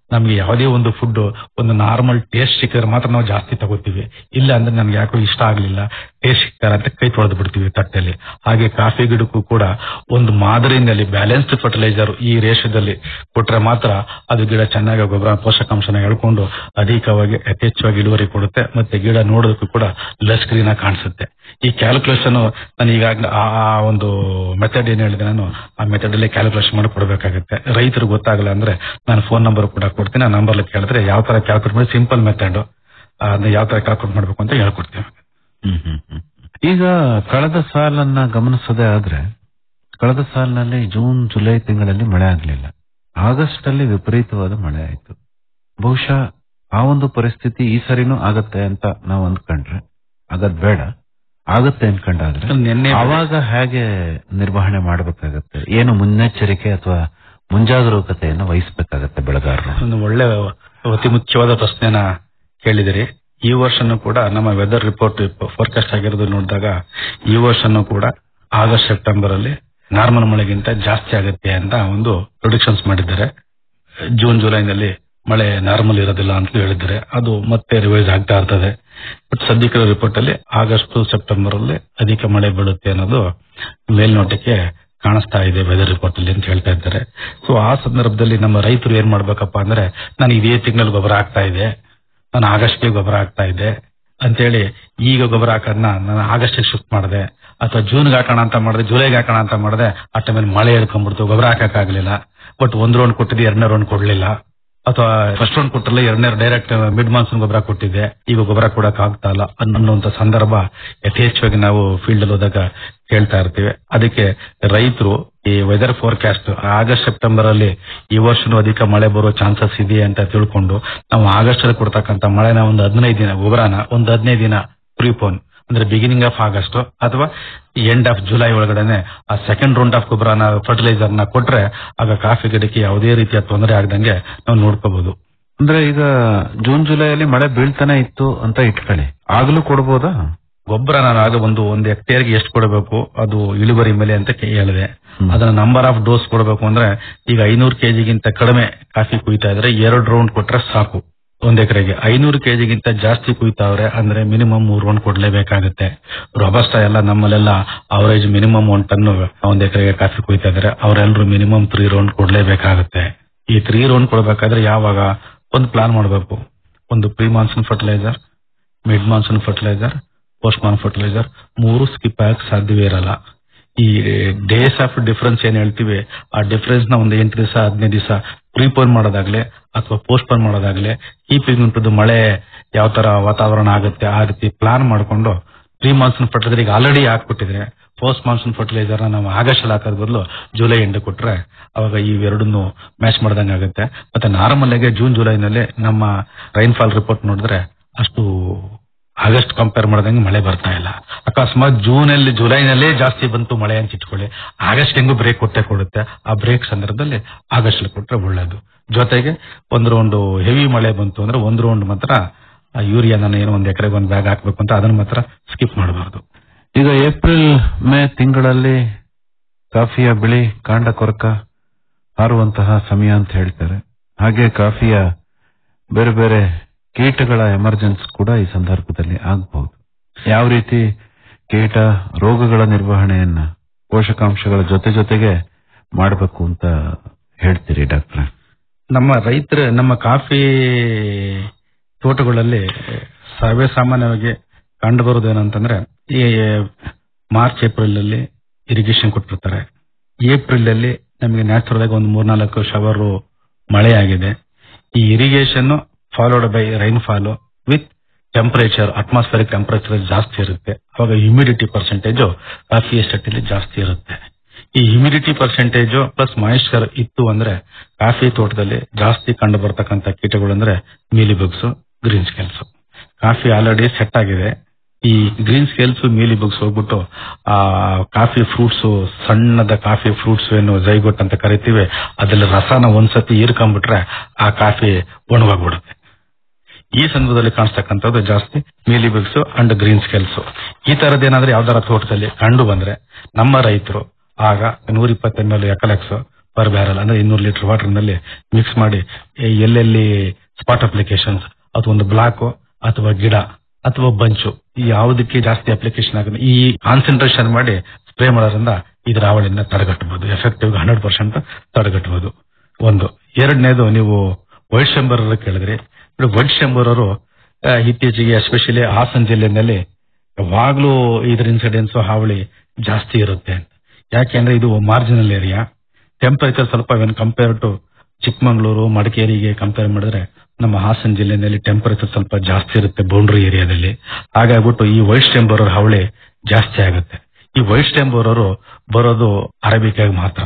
Speaker 1: ನಮ್ಗೆ ಯಾವುದೇ ಒಂದು ಫುಡ್ ಒಂದು ನಾರ್ಮಲ್ ಟೇಸ್ಟ್ ಸಿಕ್ಕಿದ್ರೆ ಮಾತ್ರ ನಾವು ಜಾಸ್ತಿ ತಗೋತೀವಿ ಇಲ್ಲ ಅಂದ್ರೆ ನನ್ಗೆ ಯಾಕೋ ಇಷ್ಟ ಆಗ್ಲಿಲ್ಲ ಟೇಸ್ಟ್ ಸಿಕ್ಕಾರ ಅಂತ ಕೈ ತೊಳೆದು ಬಿಡ್ತೀವಿ ತಟ್ಟೆಲಿ ಹಾಗೆ ಕಾಫಿ ಗಿಡಕ್ಕೂ ಕೂಡ ಒಂದು ಮಾದರಿನಲ್ಲಿ ಬ್ಯಾಲೆನ್ಸ್ಡ್ ಫರ್ಟಿಲೈಸರ್ ಈ ರೇಷದಲ್ಲಿ ಕೊಟ್ರೆ ಮಾತ್ರ ಅದು ಗಿಡ ಚೆನ್ನಾಗಿ ಗೊಬ್ಬರ ಪೋಷಕಾಂಶನ ಎಳ್ಕೊಂಡು ಅಧಿಕವಾಗಿ ಯಥೇಚ್ಛವಾಗಿ ಇಳುವರಿ ಕೊಡುತ್ತೆ ಮತ್ತೆ ಗಿಡ ನೋಡೋದಕ್ಕೂ ಕೂಡ ಲಸ್ ಗ್ರೀನ್ ಆಗಿ ಕಾಣಿಸುತ್ತೆ ಈ ಕ್ಯಾಲ್ಕುಲೇಷನ್ ನಾನು ಈಗಾಗಲೇ ಆ ಆ ಒಂದು ಮೆಥಡ್ ಏನ್ ಹೇಳಿದೆ ನಾನು ಆ ಮೆಥಡ್ ಅಲ್ಲಿ ಕ್ಯಾಲ್ಕುಲೇಷನ್ ಮಾಡಿ ಕೊಡಬೇಕಾಗುತ್ತೆ ರೈತರು ಗೊತ್ತಾಗಲ್ಲ ಅಂದ್ರೆ ನಾನು ಫೋನ್ ನಂಬರ್ ಕೂಡ ಕೊಡ್ತೀನಿ ಆ ನಂಬರ್ ಕೇಳಿದ್ರೆ ಯಾವ ತರ ಕ್ಯಾಲ್ಕುಲೇಟ್ ಮಾಡಿ ಸಿಂಪಲ್ ಮೆಥಡ್ ಅದನ್ನ ಯಾವ ತರ ಕ್ಯಾಲ್ಕುಲೇಟ್ ಮಾಡ್ಬೇಕು ಅಂತ ಹೇಳ್ಕೊಡ್ತೀವಿ
Speaker 4: ಹ್ಮ್ ಹ್ಮ್ ಹ್ಮ್. ಈಗ ಕಳೆದ ಸಾಲನ್ನ ಗಮನಿಸೋದೇ ಆದ್ರೆ ಕಳೆದ ಸಾಲಿನಲ್ಲಿ ಜೂನ್ ಜುಲೈ ತಿಂಗಳಲ್ಲಿ ಮಳೆ ಆಗ್ಲಿಲ್ಲ ಆಗಸ್ಟ್ ಅಲ್ಲಿ ವಿಪರೀತವಾದ ಮಳೆ ಆಯ್ತು ಬಹುಶಃ ಆ ಒಂದು ಪರಿಸ್ಥಿತಿ ಈ ಸರಿನೂ ಆಗತ್ತೆ ಅಂತ ನಾವು ಅಂದ್ಕೊಂಡ್ರೆ ಆಗದ್ ಬೇಡ ಆಗತ್ತೆ ಅನ್ಕೊಂಡಾದ್ರೆ
Speaker 1: ನಿನ್ನೆ
Speaker 4: ಅವಾಗ ಹೇಗೆ ನಿರ್ವಹಣೆ ಮಾಡಬೇಕಾಗತ್ತೆ ಏನು ಮುನ್ನೆಚ್ಚರಿಕೆ ಅಥವಾ ಮುಂಜಾಗರೂಕತೆಯನ್ನು ವಹಿಸಬೇಕಾಗತ್ತೆ ಬೆಳೆಗಾರರು
Speaker 1: ಒಂದು ಒಳ್ಳೆ ಅತಿ ಮುಖ್ಯವಾದ ಪ್ರಶ್ನೆನ ಕೇಳಿದಿರಿ ಈ ವರ್ಷನೂ ಕೂಡ ನಮ್ಮ ವೆದರ್ ರಿಪೋರ್ಟ್ ಫೋರ್ಕಾಸ್ಟ್ ಆಗಿರೋದು ನೋಡಿದಾಗ ಈ ವರ್ಷನೂ ಕೂಡ ಆಗಸ್ಟ್ ಸೆಪ್ಟೆಂಬರ್ ಅಲ್ಲಿ ನಾರ್ಮಲ್ ಮಳೆಗಿಂತ ಜಾಸ್ತಿ ಆಗುತ್ತೆ ಅಂತ ಒಂದು ಪ್ರೊಡಿಕ್ಷನ್ಸ್ ಮಾಡಿದ್ದಾರೆ ಜೂನ್ ಜುಲೈನಲ್ಲಿ ಮಳೆ ನಾರ್ಮಲ್ ಇರೋದಿಲ್ಲ ಅಂತ ಹೇಳಿದ್ದಾರೆ ಅದು ಮತ್ತೆ ರಿವೈಸ್ ಆಗ್ತಾ ಇರ್ತದೆ ಬಟ್ ಸದ್ಯಕ್ಕೆ ರಿಪೋರ್ಟ್ ಅಲ್ಲಿ ಆಗಸ್ಟ್ ಸೆಪ್ಟೆಂಬರ್ ಅಲ್ಲಿ ಅಧಿಕ ಮಳೆ ಬೀಳುತ್ತೆ ಅನ್ನೋದು ಮೇಲ್ನೋಟಕ್ಕೆ ಕಾಣಿಸ್ತಾ ಇದೆ ವೆದರ್ ರಿಪೋರ್ಟ್ ಅಲ್ಲಿ ಅಂತ ಹೇಳ್ತಾ ಇದ್ದಾರೆ ಸೊ ಆ ಸಂದರ್ಭದಲ್ಲಿ ನಮ್ಮ ರೈತರು ಏನ್ ಮಾಡ್ಬೇಕಪ್ಪ ಅಂದ್ರೆ ನಾನು ಇದೇ ತಿಂಗಳಲ್ಲಿ ಗೊಬ್ಬರ ಹಾಕ್ತಾ ಇದೆ ನಾನು ಆಗಸ್ಟ್ಗೆ ಗೊಬ್ಬರ ಹಾಕ್ತಾ ಇದ್ದೆ ಅಂತೇಳಿ ಈಗ ಗೊಬ್ಬರ ಹಾಕೋದನ್ನ ನಾನು ಆಗಸ್ಟ್ ಶಿಫ್ಟ್ ಮಾಡಿದೆ ಅಥವಾ ಜೂನ್ಗೆ ಹಾಕೋಣ ಅಂತ ಮಾಡಿದೆ ಜುಲೈಗೆ ಹಾಕೋಣ ಅಂತ ಮಾಡಿದೆ ಆ ಟೈಮಲ್ಲಿ ಮಳೆ ಹಿಡ್ಕೊಂಡ್ಬಿಡ್ತು ಗೊಬ್ಬರ ಹಾಕಕ್ಕಾಗ್ಲಿಲ್ಲ ಬಟ್ ಒಂದ್ ರೌಂಡ್ ಕೊಟ್ಟಿದ್ದೆ ಎರಡನೇ ರೌಂಡ್ ಕೊಡ್ಲಿಲ್ಲ ಅಥವಾ ಫಸ್ಟ್ ರೌಂಡ್ ಕೊಟ್ಟಲ್ಲ ಎರಡನೇ ಡೈರೆಕ್ಟ್ ಮಿಡ್ ಮಾನ್ಸೂನ್ ಗೊಬ್ಬರ ಕೊಟ್ಟಿದ್ದೆ ಈಗ ಗೊಬ್ಬರ ಕೊಡಕ್ ಆಗ್ತಾ ಇಲ್ಲ ಅನ್ನುವಂತ ಸಂದರ್ಭ ಯಥೇಚ್ಛವಾಗಿ ನಾವು ಫೀಲ್ಡ್ ಅಲ್ಲಿ ಹೋದಾಗ ಕೇಳ್ತಾ ಇರ್ತೀವಿ ಅದಕ್ಕೆ ರೈತರು ಈ ವೆದರ್ ಫೋರ್ಕಾಸ್ಟ್ ಆಗಸ್ಟ್ ಸೆಪ್ಟೆಂಬರ್ ಅಲ್ಲಿ ಈ ವರ್ಷನೂ ಅಧಿಕ ಮಳೆ ಬರೋ ಚಾನ್ಸಸ್ ಇದೆ ಅಂತ ತಿಳ್ಕೊಂಡು ನಾವು ಆಗಸ್ಟ್ ಅಲ್ಲಿ ಕೊಡ್ತಕ್ಕಂತ ಮಳೆನ ಒಂದು ಹದಿನೈದು ದಿನ ಗೊಬ್ಬರನ ಒಂದು ಹದಿನೈದು ದಿನ ಪ್ರೀಪೋನ್ ಅಂದ್ರೆ ಬಿಗಿನಿಂಗ್ ಆಫ್ ಆಗಸ್ಟ್ ಅಥವಾ ಎಂಡ್ ಆಫ್ ಜುಲೈ ಒಳಗಡೆನೆ ಆ ಸೆಕೆಂಡ್ ರೌಂಡ್ ಆಫ್ ಗೊಬ್ಬರನ ಫರ್ಟಿಲೈಸರ್ ನ ಕೊಟ್ರೆ ಆಗ ಕಾಫಿ ಗಿಡಕ್ಕೆ ಯಾವುದೇ ರೀತಿಯ ತೊಂದರೆ ಆಗದಂಗೆ ನಾವು ನೋಡ್ಕೋಬಹುದು
Speaker 4: ಅಂದ್ರೆ ಈಗ ಜೂನ್ ಜುಲೈಯಲ್ಲಿ ಮಳೆ ಬೀಳ್ತಾನೆ ಇತ್ತು ಅಂತ ಇಟ್ಕೊಳ್ಳಿ ಆಗ್ಲೂ ಕೊಡ್ಬೋದಾ
Speaker 1: ಗೊಬ್ಬರ ನಾನು ಆಗ ಒಂದು ಒಂದು ಹೆಕ್ಟೇರ್ಗೆ ಎಷ್ಟು ಕೊಡಬೇಕು ಅದು ಇಳುವರಿ ಮೇಲೆ ಅಂತ ಕೇ- ಹೇಳಿದೆ
Speaker 4: ಹ್ಮ್.
Speaker 1: ಅದನ್ನ ನಂಬರ್ ಆಫ್ ಡೋಸ್ ಕೊಡಬೇಕು ಅಂದ್ರೆ ಈಗ ಐನೂರು ಕೆಜಿಗಿಂತ ಕಡಿಮೆ ಕಾಫಿ ಕುಯ್ತಾ ಇದ್ರೆ ಎರಡು ರೌಂಡ್ ಕೊಟ್ರೆ ಸಾಕು ಒಂದ್ ಎಕರೆಗೆ ಐನೂರು ಕೆಜಿಗಿಂತ ಜಾಸ್ತಿ ಕುಯ್ತಾವ್ರೆ ಅಂದ್ರೆ ಮಿನಿಮಮ್ ಮೂರ್ ರೌಂಡ್ ಕೊಡ್ಲೇಬೇಕಾಗುತ್ತೆ ರೊಬಸ್ಟ ಎಲ್ಲ ನಮ್ಮಲ್ಲೆಲ್ಲ ಅವರೇಜ್ ಮಿನಿಮಮ್ ಒಂದ್ ಟನ್ ಒಂದ್ ಎಕರೆಗೆ ಕಾಫಿ ಕುಯ್ತಾ ಇದಾರೆ ಅವರೆಲ್ಲರೂ ಮಿನಿಮಮ್ ತ್ರೀ ರೌಂಡ್ ಕೊಡ್ಲೇಬೇಕಾಗುತ್ತೆ ಈ ತ್ರೀ ರೌಂಡ್ ಕೊಡ್ಬೇಕಾದ್ರೆ ಯಾವಾಗ ಒಂದು ಪ್ಲಾನ್ ಮಾಡಬೇಕು ಒಂದು pre monsoon fertiliser mid monsoon fertiliser post ಮಾನ್ ಫರ್ಟಿಲೈಸರ್ ಮೂರು ಸ್ಕಿಪ್ ಆಗಕ್ ಸಾಧ್ಯವೇ ಇರಲ್ಲ ಈ ಡೇಸ್ ಆಫ್ ಡಿಫರೆನ್ಸ್ ಏನ್ ಹೇಳ್ತೀವಿ ಆ ಡಿಫರೆನ್ಸ್ ನ ಒಂದು ಎಂಟು ದಿವಸ ಹದಿನೈದು ದಿವಸ ಪ್ರೀಪೋನ್ ಮಾಡೋದಾಗ್ಲಿ ಅಥವಾ ಪೋಸ್ಟ್ಪೋನ್ ಮಾಡೋದಾಗ್ಲಿ ಕೀಪಿಂಗ್ ಉಂಟದ್ದು ಮಳೆ ಯಾವ ತರ ವಾತಾವರಣ ಆಗುತ್ತೆ ಆ ರೀತಿ ಪ್ಲಾನ್ ಮಾಡ್ಕೊಂಡು ಪ್ರೀ ಮಾನ್ಸೂನ್ ಫರ್ಟಿಲೈಸರ್ ಈಗ ಆಲ್ರೆಡಿ ಹಾಕ್ಬಿಟ್ಟಿದ್ರೆ ಪೋಸ್ಟ್ ಮಾನ್ಸೂನ್ ಫರ್ಟಿಲೈಸರ್ ನಾವು ಆಗಸ್ಟ್ ಅಲ್ಲಿ ಹಾಕೋದ್ ಬದಲು ಜುಲೈ ಎಂಡ್ ಕೊಟ್ರೆ ಅವಾಗ ಇವೆರಡನ್ನು ಮ್ಯಾಚ್ ಮಾಡ್ದಂಗೆ ಆಗುತ್ತೆ ಮತ್ತೆ ನಾರ್ಮಲ್ ಆಗಿ ಜೂನ್ ಜುಲೈನಲ್ಲಿ ನಮ್ಮ ರೈನ್ಫಾಲ್ ರಿಪೋರ್ಟ್ ನೋಡಿದ್ರೆ ಅಷ್ಟು ಆಗಸ್ಟ್ ಕಂಪೇರ್ ಮಾಡ್ದಂಗೆ ಮಳೆ ಬರ್ತಾ ಇಲ್ಲ ಅಕಸ್ಮಾತ್ ಜೂನ್ ಅಲ್ಲಿ ಜುಲೈನಲ್ಲೇ ಜಾಸ್ತಿ ಬಂತು ಮಳೆ ಅಂತ ಇಟ್ಕೊಳ್ಳಿ ಆಗಸ್ಟ್ ಹೆಂಗು ಬ್ರೇಕ್ ಕೊಟ್ಟೆ ಕೊಡುತ್ತೆ ಆ ಬ್ರೇಕ್ ಸಂದರ್ಭದಲ್ಲಿ ಆಗಸ್ಟ್ ಅಲ್ಲಿ ಕೊಟ್ರೆ ಒಳ್ಳೇದು ಜೊತೆಗೆ ಒಂದು ರೌಂಡ್ ಹೆವಿ ಮಳೆ ಬಂತು ಅಂದ್ರೆ ಒಂದು ರೌಂಡ್ ಮಾತ್ರ ಆ ಯೂರಿಯಾ ನಾನು ಏನೋ ಒಂದ್ ಎಕರೆಗೆ ಒಂದ್ ಬ್ಯಾಗ್ ಹಾಕ್ಬೇಕು ಅಂತ ಅದನ್ನ ಮಾತ್ರ ಸ್ಕಿಪ್ ಮಾಡಬಾರ್ದು
Speaker 4: ಈಗ ಏಪ್ರಿಲ್ ಮೇ ತಿಂಗಳಲ್ಲಿ ಕಾಫಿಯ ಬಿಳಿ ಕಾಂಡ ಕೊರಕ ಹಾರುವಂತಹ ಸಮಯ ಅಂತ ಹೇಳ್ತಾರೆ ಹಾಗೆ ಕಾಫಿಯ ಬೇರೆ ಬೇರೆ ಕೀಟಗಳ ಎಮರ್ಜೆನ್ಸ್ ಕೂಡ ಈ ಸಂದರ್ಭದಲ್ಲಿ ಆಗಬಹುದು ಯಾವ ರೀತಿ ಕೀಟ ರೋಗಗಳ ನಿರ್ವಹಣೆಯನ್ನ ಪೋಷಕಾಂಶಗಳ ಜೊತೆ ಜೊತೆಗೆ ಮಾಡಬೇಕು ಅಂತ ಹೇಳ್ತೀರಿ ಡಾಕ್ಟ್ರೆ
Speaker 1: ನಮ್ಮ ರೈತರ ನಮ್ಮ ಕಾಫಿ ತೋಟಗಳಲ್ಲಿ ಸರ್ವೇ ಸಾಮಾನ್ಯವಾಗಿ ಕಂಡು ಬರೋದು ಏನಂತಂದ್ರೆ ಈ ಮಾರ್ಚ್ ಏಪ್ರಿಲ್ ಅಲ್ಲಿ ಇರಿಗೇಷನ್ ಕೊಟ್ಟಿರ್ತಾರೆ ಏಪ್ರಿಲ್ ಅಲ್ಲಿ ನಮಗೆ ನ್ಯಾಚುರಲ್ ಆಗಿ ಒಂದು ಮೂರ್ನಾಲ್ಕು ಶವರ್ ಮಳೆ ಆಗಿದೆ ಈ irrigation followed by rainfall with temperature atmospheric temperature ಜಾಸ್ತಿ ಇರುತ್ತೆ ಅವಾಗ ಹ್ಯುಮಿಡಿಟಿ ಪರ್ಸೆಂಟೇಜ್ ಕಾಫಿ ಎಸ್ಟೇಟ್ ಅಲ್ಲಿ ಜಾಸ್ತಿ ಇರುತ್ತೆ ಈ ಹ್ಯುಮಿಡಿಟಿ ಪರ್ಸೆಂಟೇಜ್ ಪ್ಲಸ್ ಮಾಯಿಶ್ಚರ್ ಇತ್ತು ಅಂದ್ರೆ ಕಾಫಿ ತೋಟದಲ್ಲಿ ಜಾಸ್ತಿ ಕಂಡು ಬರ್ತಕ್ಕಂಥ ಕೀಟಗಳು ಅಂದ್ರೆ mealy bugs green scales coffee already set ಆಗಿದೆ ಈ ಗ್ರೀನ್ ಸ್ಕೇಲ್ಸ್ ಮೀಲಿ ಬಗ್ಸ್ ಹೋಗ್ಬಿಟ್ಟು ಆ ಕಾಫಿ ಫ್ರೂಟ್ಸ್ ಸಣ್ಣದ ಕಾಫಿ ಫ್ರೂಟ್ಸ್ ಏನು ಜೈಗೋಟ್ ಅಂತ ಕರಿತೀವಿ ಅದ್ರಲ್ಲಿ ರಸನ ಒಂದ್ಸತಿ ಹೀರ್ಕೊಂಡ್ಬಿಟ್ರೆ ಆ ಕಾಫಿ ಒಣಗೋಗ್ಬಿಡುತ್ತೆ ಈ ಸಂದರ್ಭದಲ್ಲಿ ಕಾಣಿಸ್ತಕ್ಕಂಥದ್ದು ಜಾಸ್ತಿ mealy bugs and green scales ಈ ತರದ್ ಏನಾದ್ರೆ ಯಾವ್ದಾರ ತೋಟದಲ್ಲಿ ಕಂಡು ಬಂದ್ರೆ ನಮ್ಮ ರೈತರು ಆಗ ನೂರ ಇಪ್ಪತ್ತ M L Ekalux per barrel ಅಂದ್ರೆ ಇನ್ನೂರು ಲೀಟರ್ ವಾಟರ್ ನಲ್ಲಿ ಮಿಕ್ಸ್ ಮಾಡಿ ಎ- ಎಲ್ಲೆಲ್ಲಿ ಸ್ಪಾಟ್ ಅಪ್ಲಿಕೇಶನ್ಸ್ ಅಥವಾ ಒಂದು ಬ್ಲಾಕ್ ಅಥವಾ ಗಿಡ ಅಥವಾ ಬಂಚು ಈ ಯಾವುದಕ್ಕೆ ಜಾಸ್ತಿ ಅಪ್ಲಿಕೇಶನ್ ಆಗುತ್ತೆ ಈ ಕಾನ್ಸಂಟ್ರೇಷನ್ ಮಾಡಿ ಸ್ಪ್ರೇ ಮಾಡೋದ್ರಿಂದ ಇದರ ಹಾವಳಿಯಿಂದ ತಡೆಗಟ್ಟಬಹುದು ಎಫೆಕ್ಟಿವ್ ಹಂಡ್ರೆಡ್ ಪರ್ಸೆಂಟ್ ತಡೆಗಟ್ಟಬಹುದು ಒಂದು ಎರಡನೇದು ನೀವು ವೈಟ್ ಶಂಬರ್ ಕೇಳಿದ್ರಿ ವೈಟ್ ಶಂಬರ್ ಅವರು ಆ, ಇತ್ತೀಚೆಗೆ ಎಸ್ಪೆಷಲಿ ಹಾಸನ ಜಿಲ್ಲೆಯಲ್ಲಿ ಯಾವಾಗ್ಲೂ ಇದ್ರ ಇನ್ಸಿಡೆನ್ಸ್ ಹಾವಳಿ ಜಾಸ್ತಿ ಇರುತ್ತೆ ಅಂತ ಯಾಕೆಂದ್ರೆ ಇದು ಮಾರ್ಜಿನಲ್ ಏರಿಯಾ ಟೆಂಪರೇಚರ್ ಸ್ವಲ್ಪ ವೆನ್ ಕಂಪೇರ್ ಟು ಚಿಕ್ಕಮಂಗ್ಳೂರು ಮಡಿಕೇರಿಗೆ ಕಂಪೇರ್ ಮಾಡಿದ್ರೆ ನಮ್ಮ ಹಾಸನ ಜಿಲ್ಲೆಯಲ್ಲಿ ಟೆಂಪರೇಚರ್ ಸ್ವಲ್ಪ ಜಾಸ್ತಿ ಇರುತ್ತೆ ಬೌಂಡ್ರಿ ಏರಿಯಾದಲ್ಲಿ ಹಾಗಾಗ್ಬಿಟ್ಟು ಈ ವೈಟ್ ಸ್ಟೆಮ್ ಬರೋರ್ ಹಾವಳಿ ಜಾಸ್ತಿ ಆಗುತ್ತೆ ಈ ವೈಟ್ ಸ್ಟೆಮ್ ಬರೋರು ಬರೋದು ಅರೇಬಿಕಾಗಿ ಮಾತ್ರ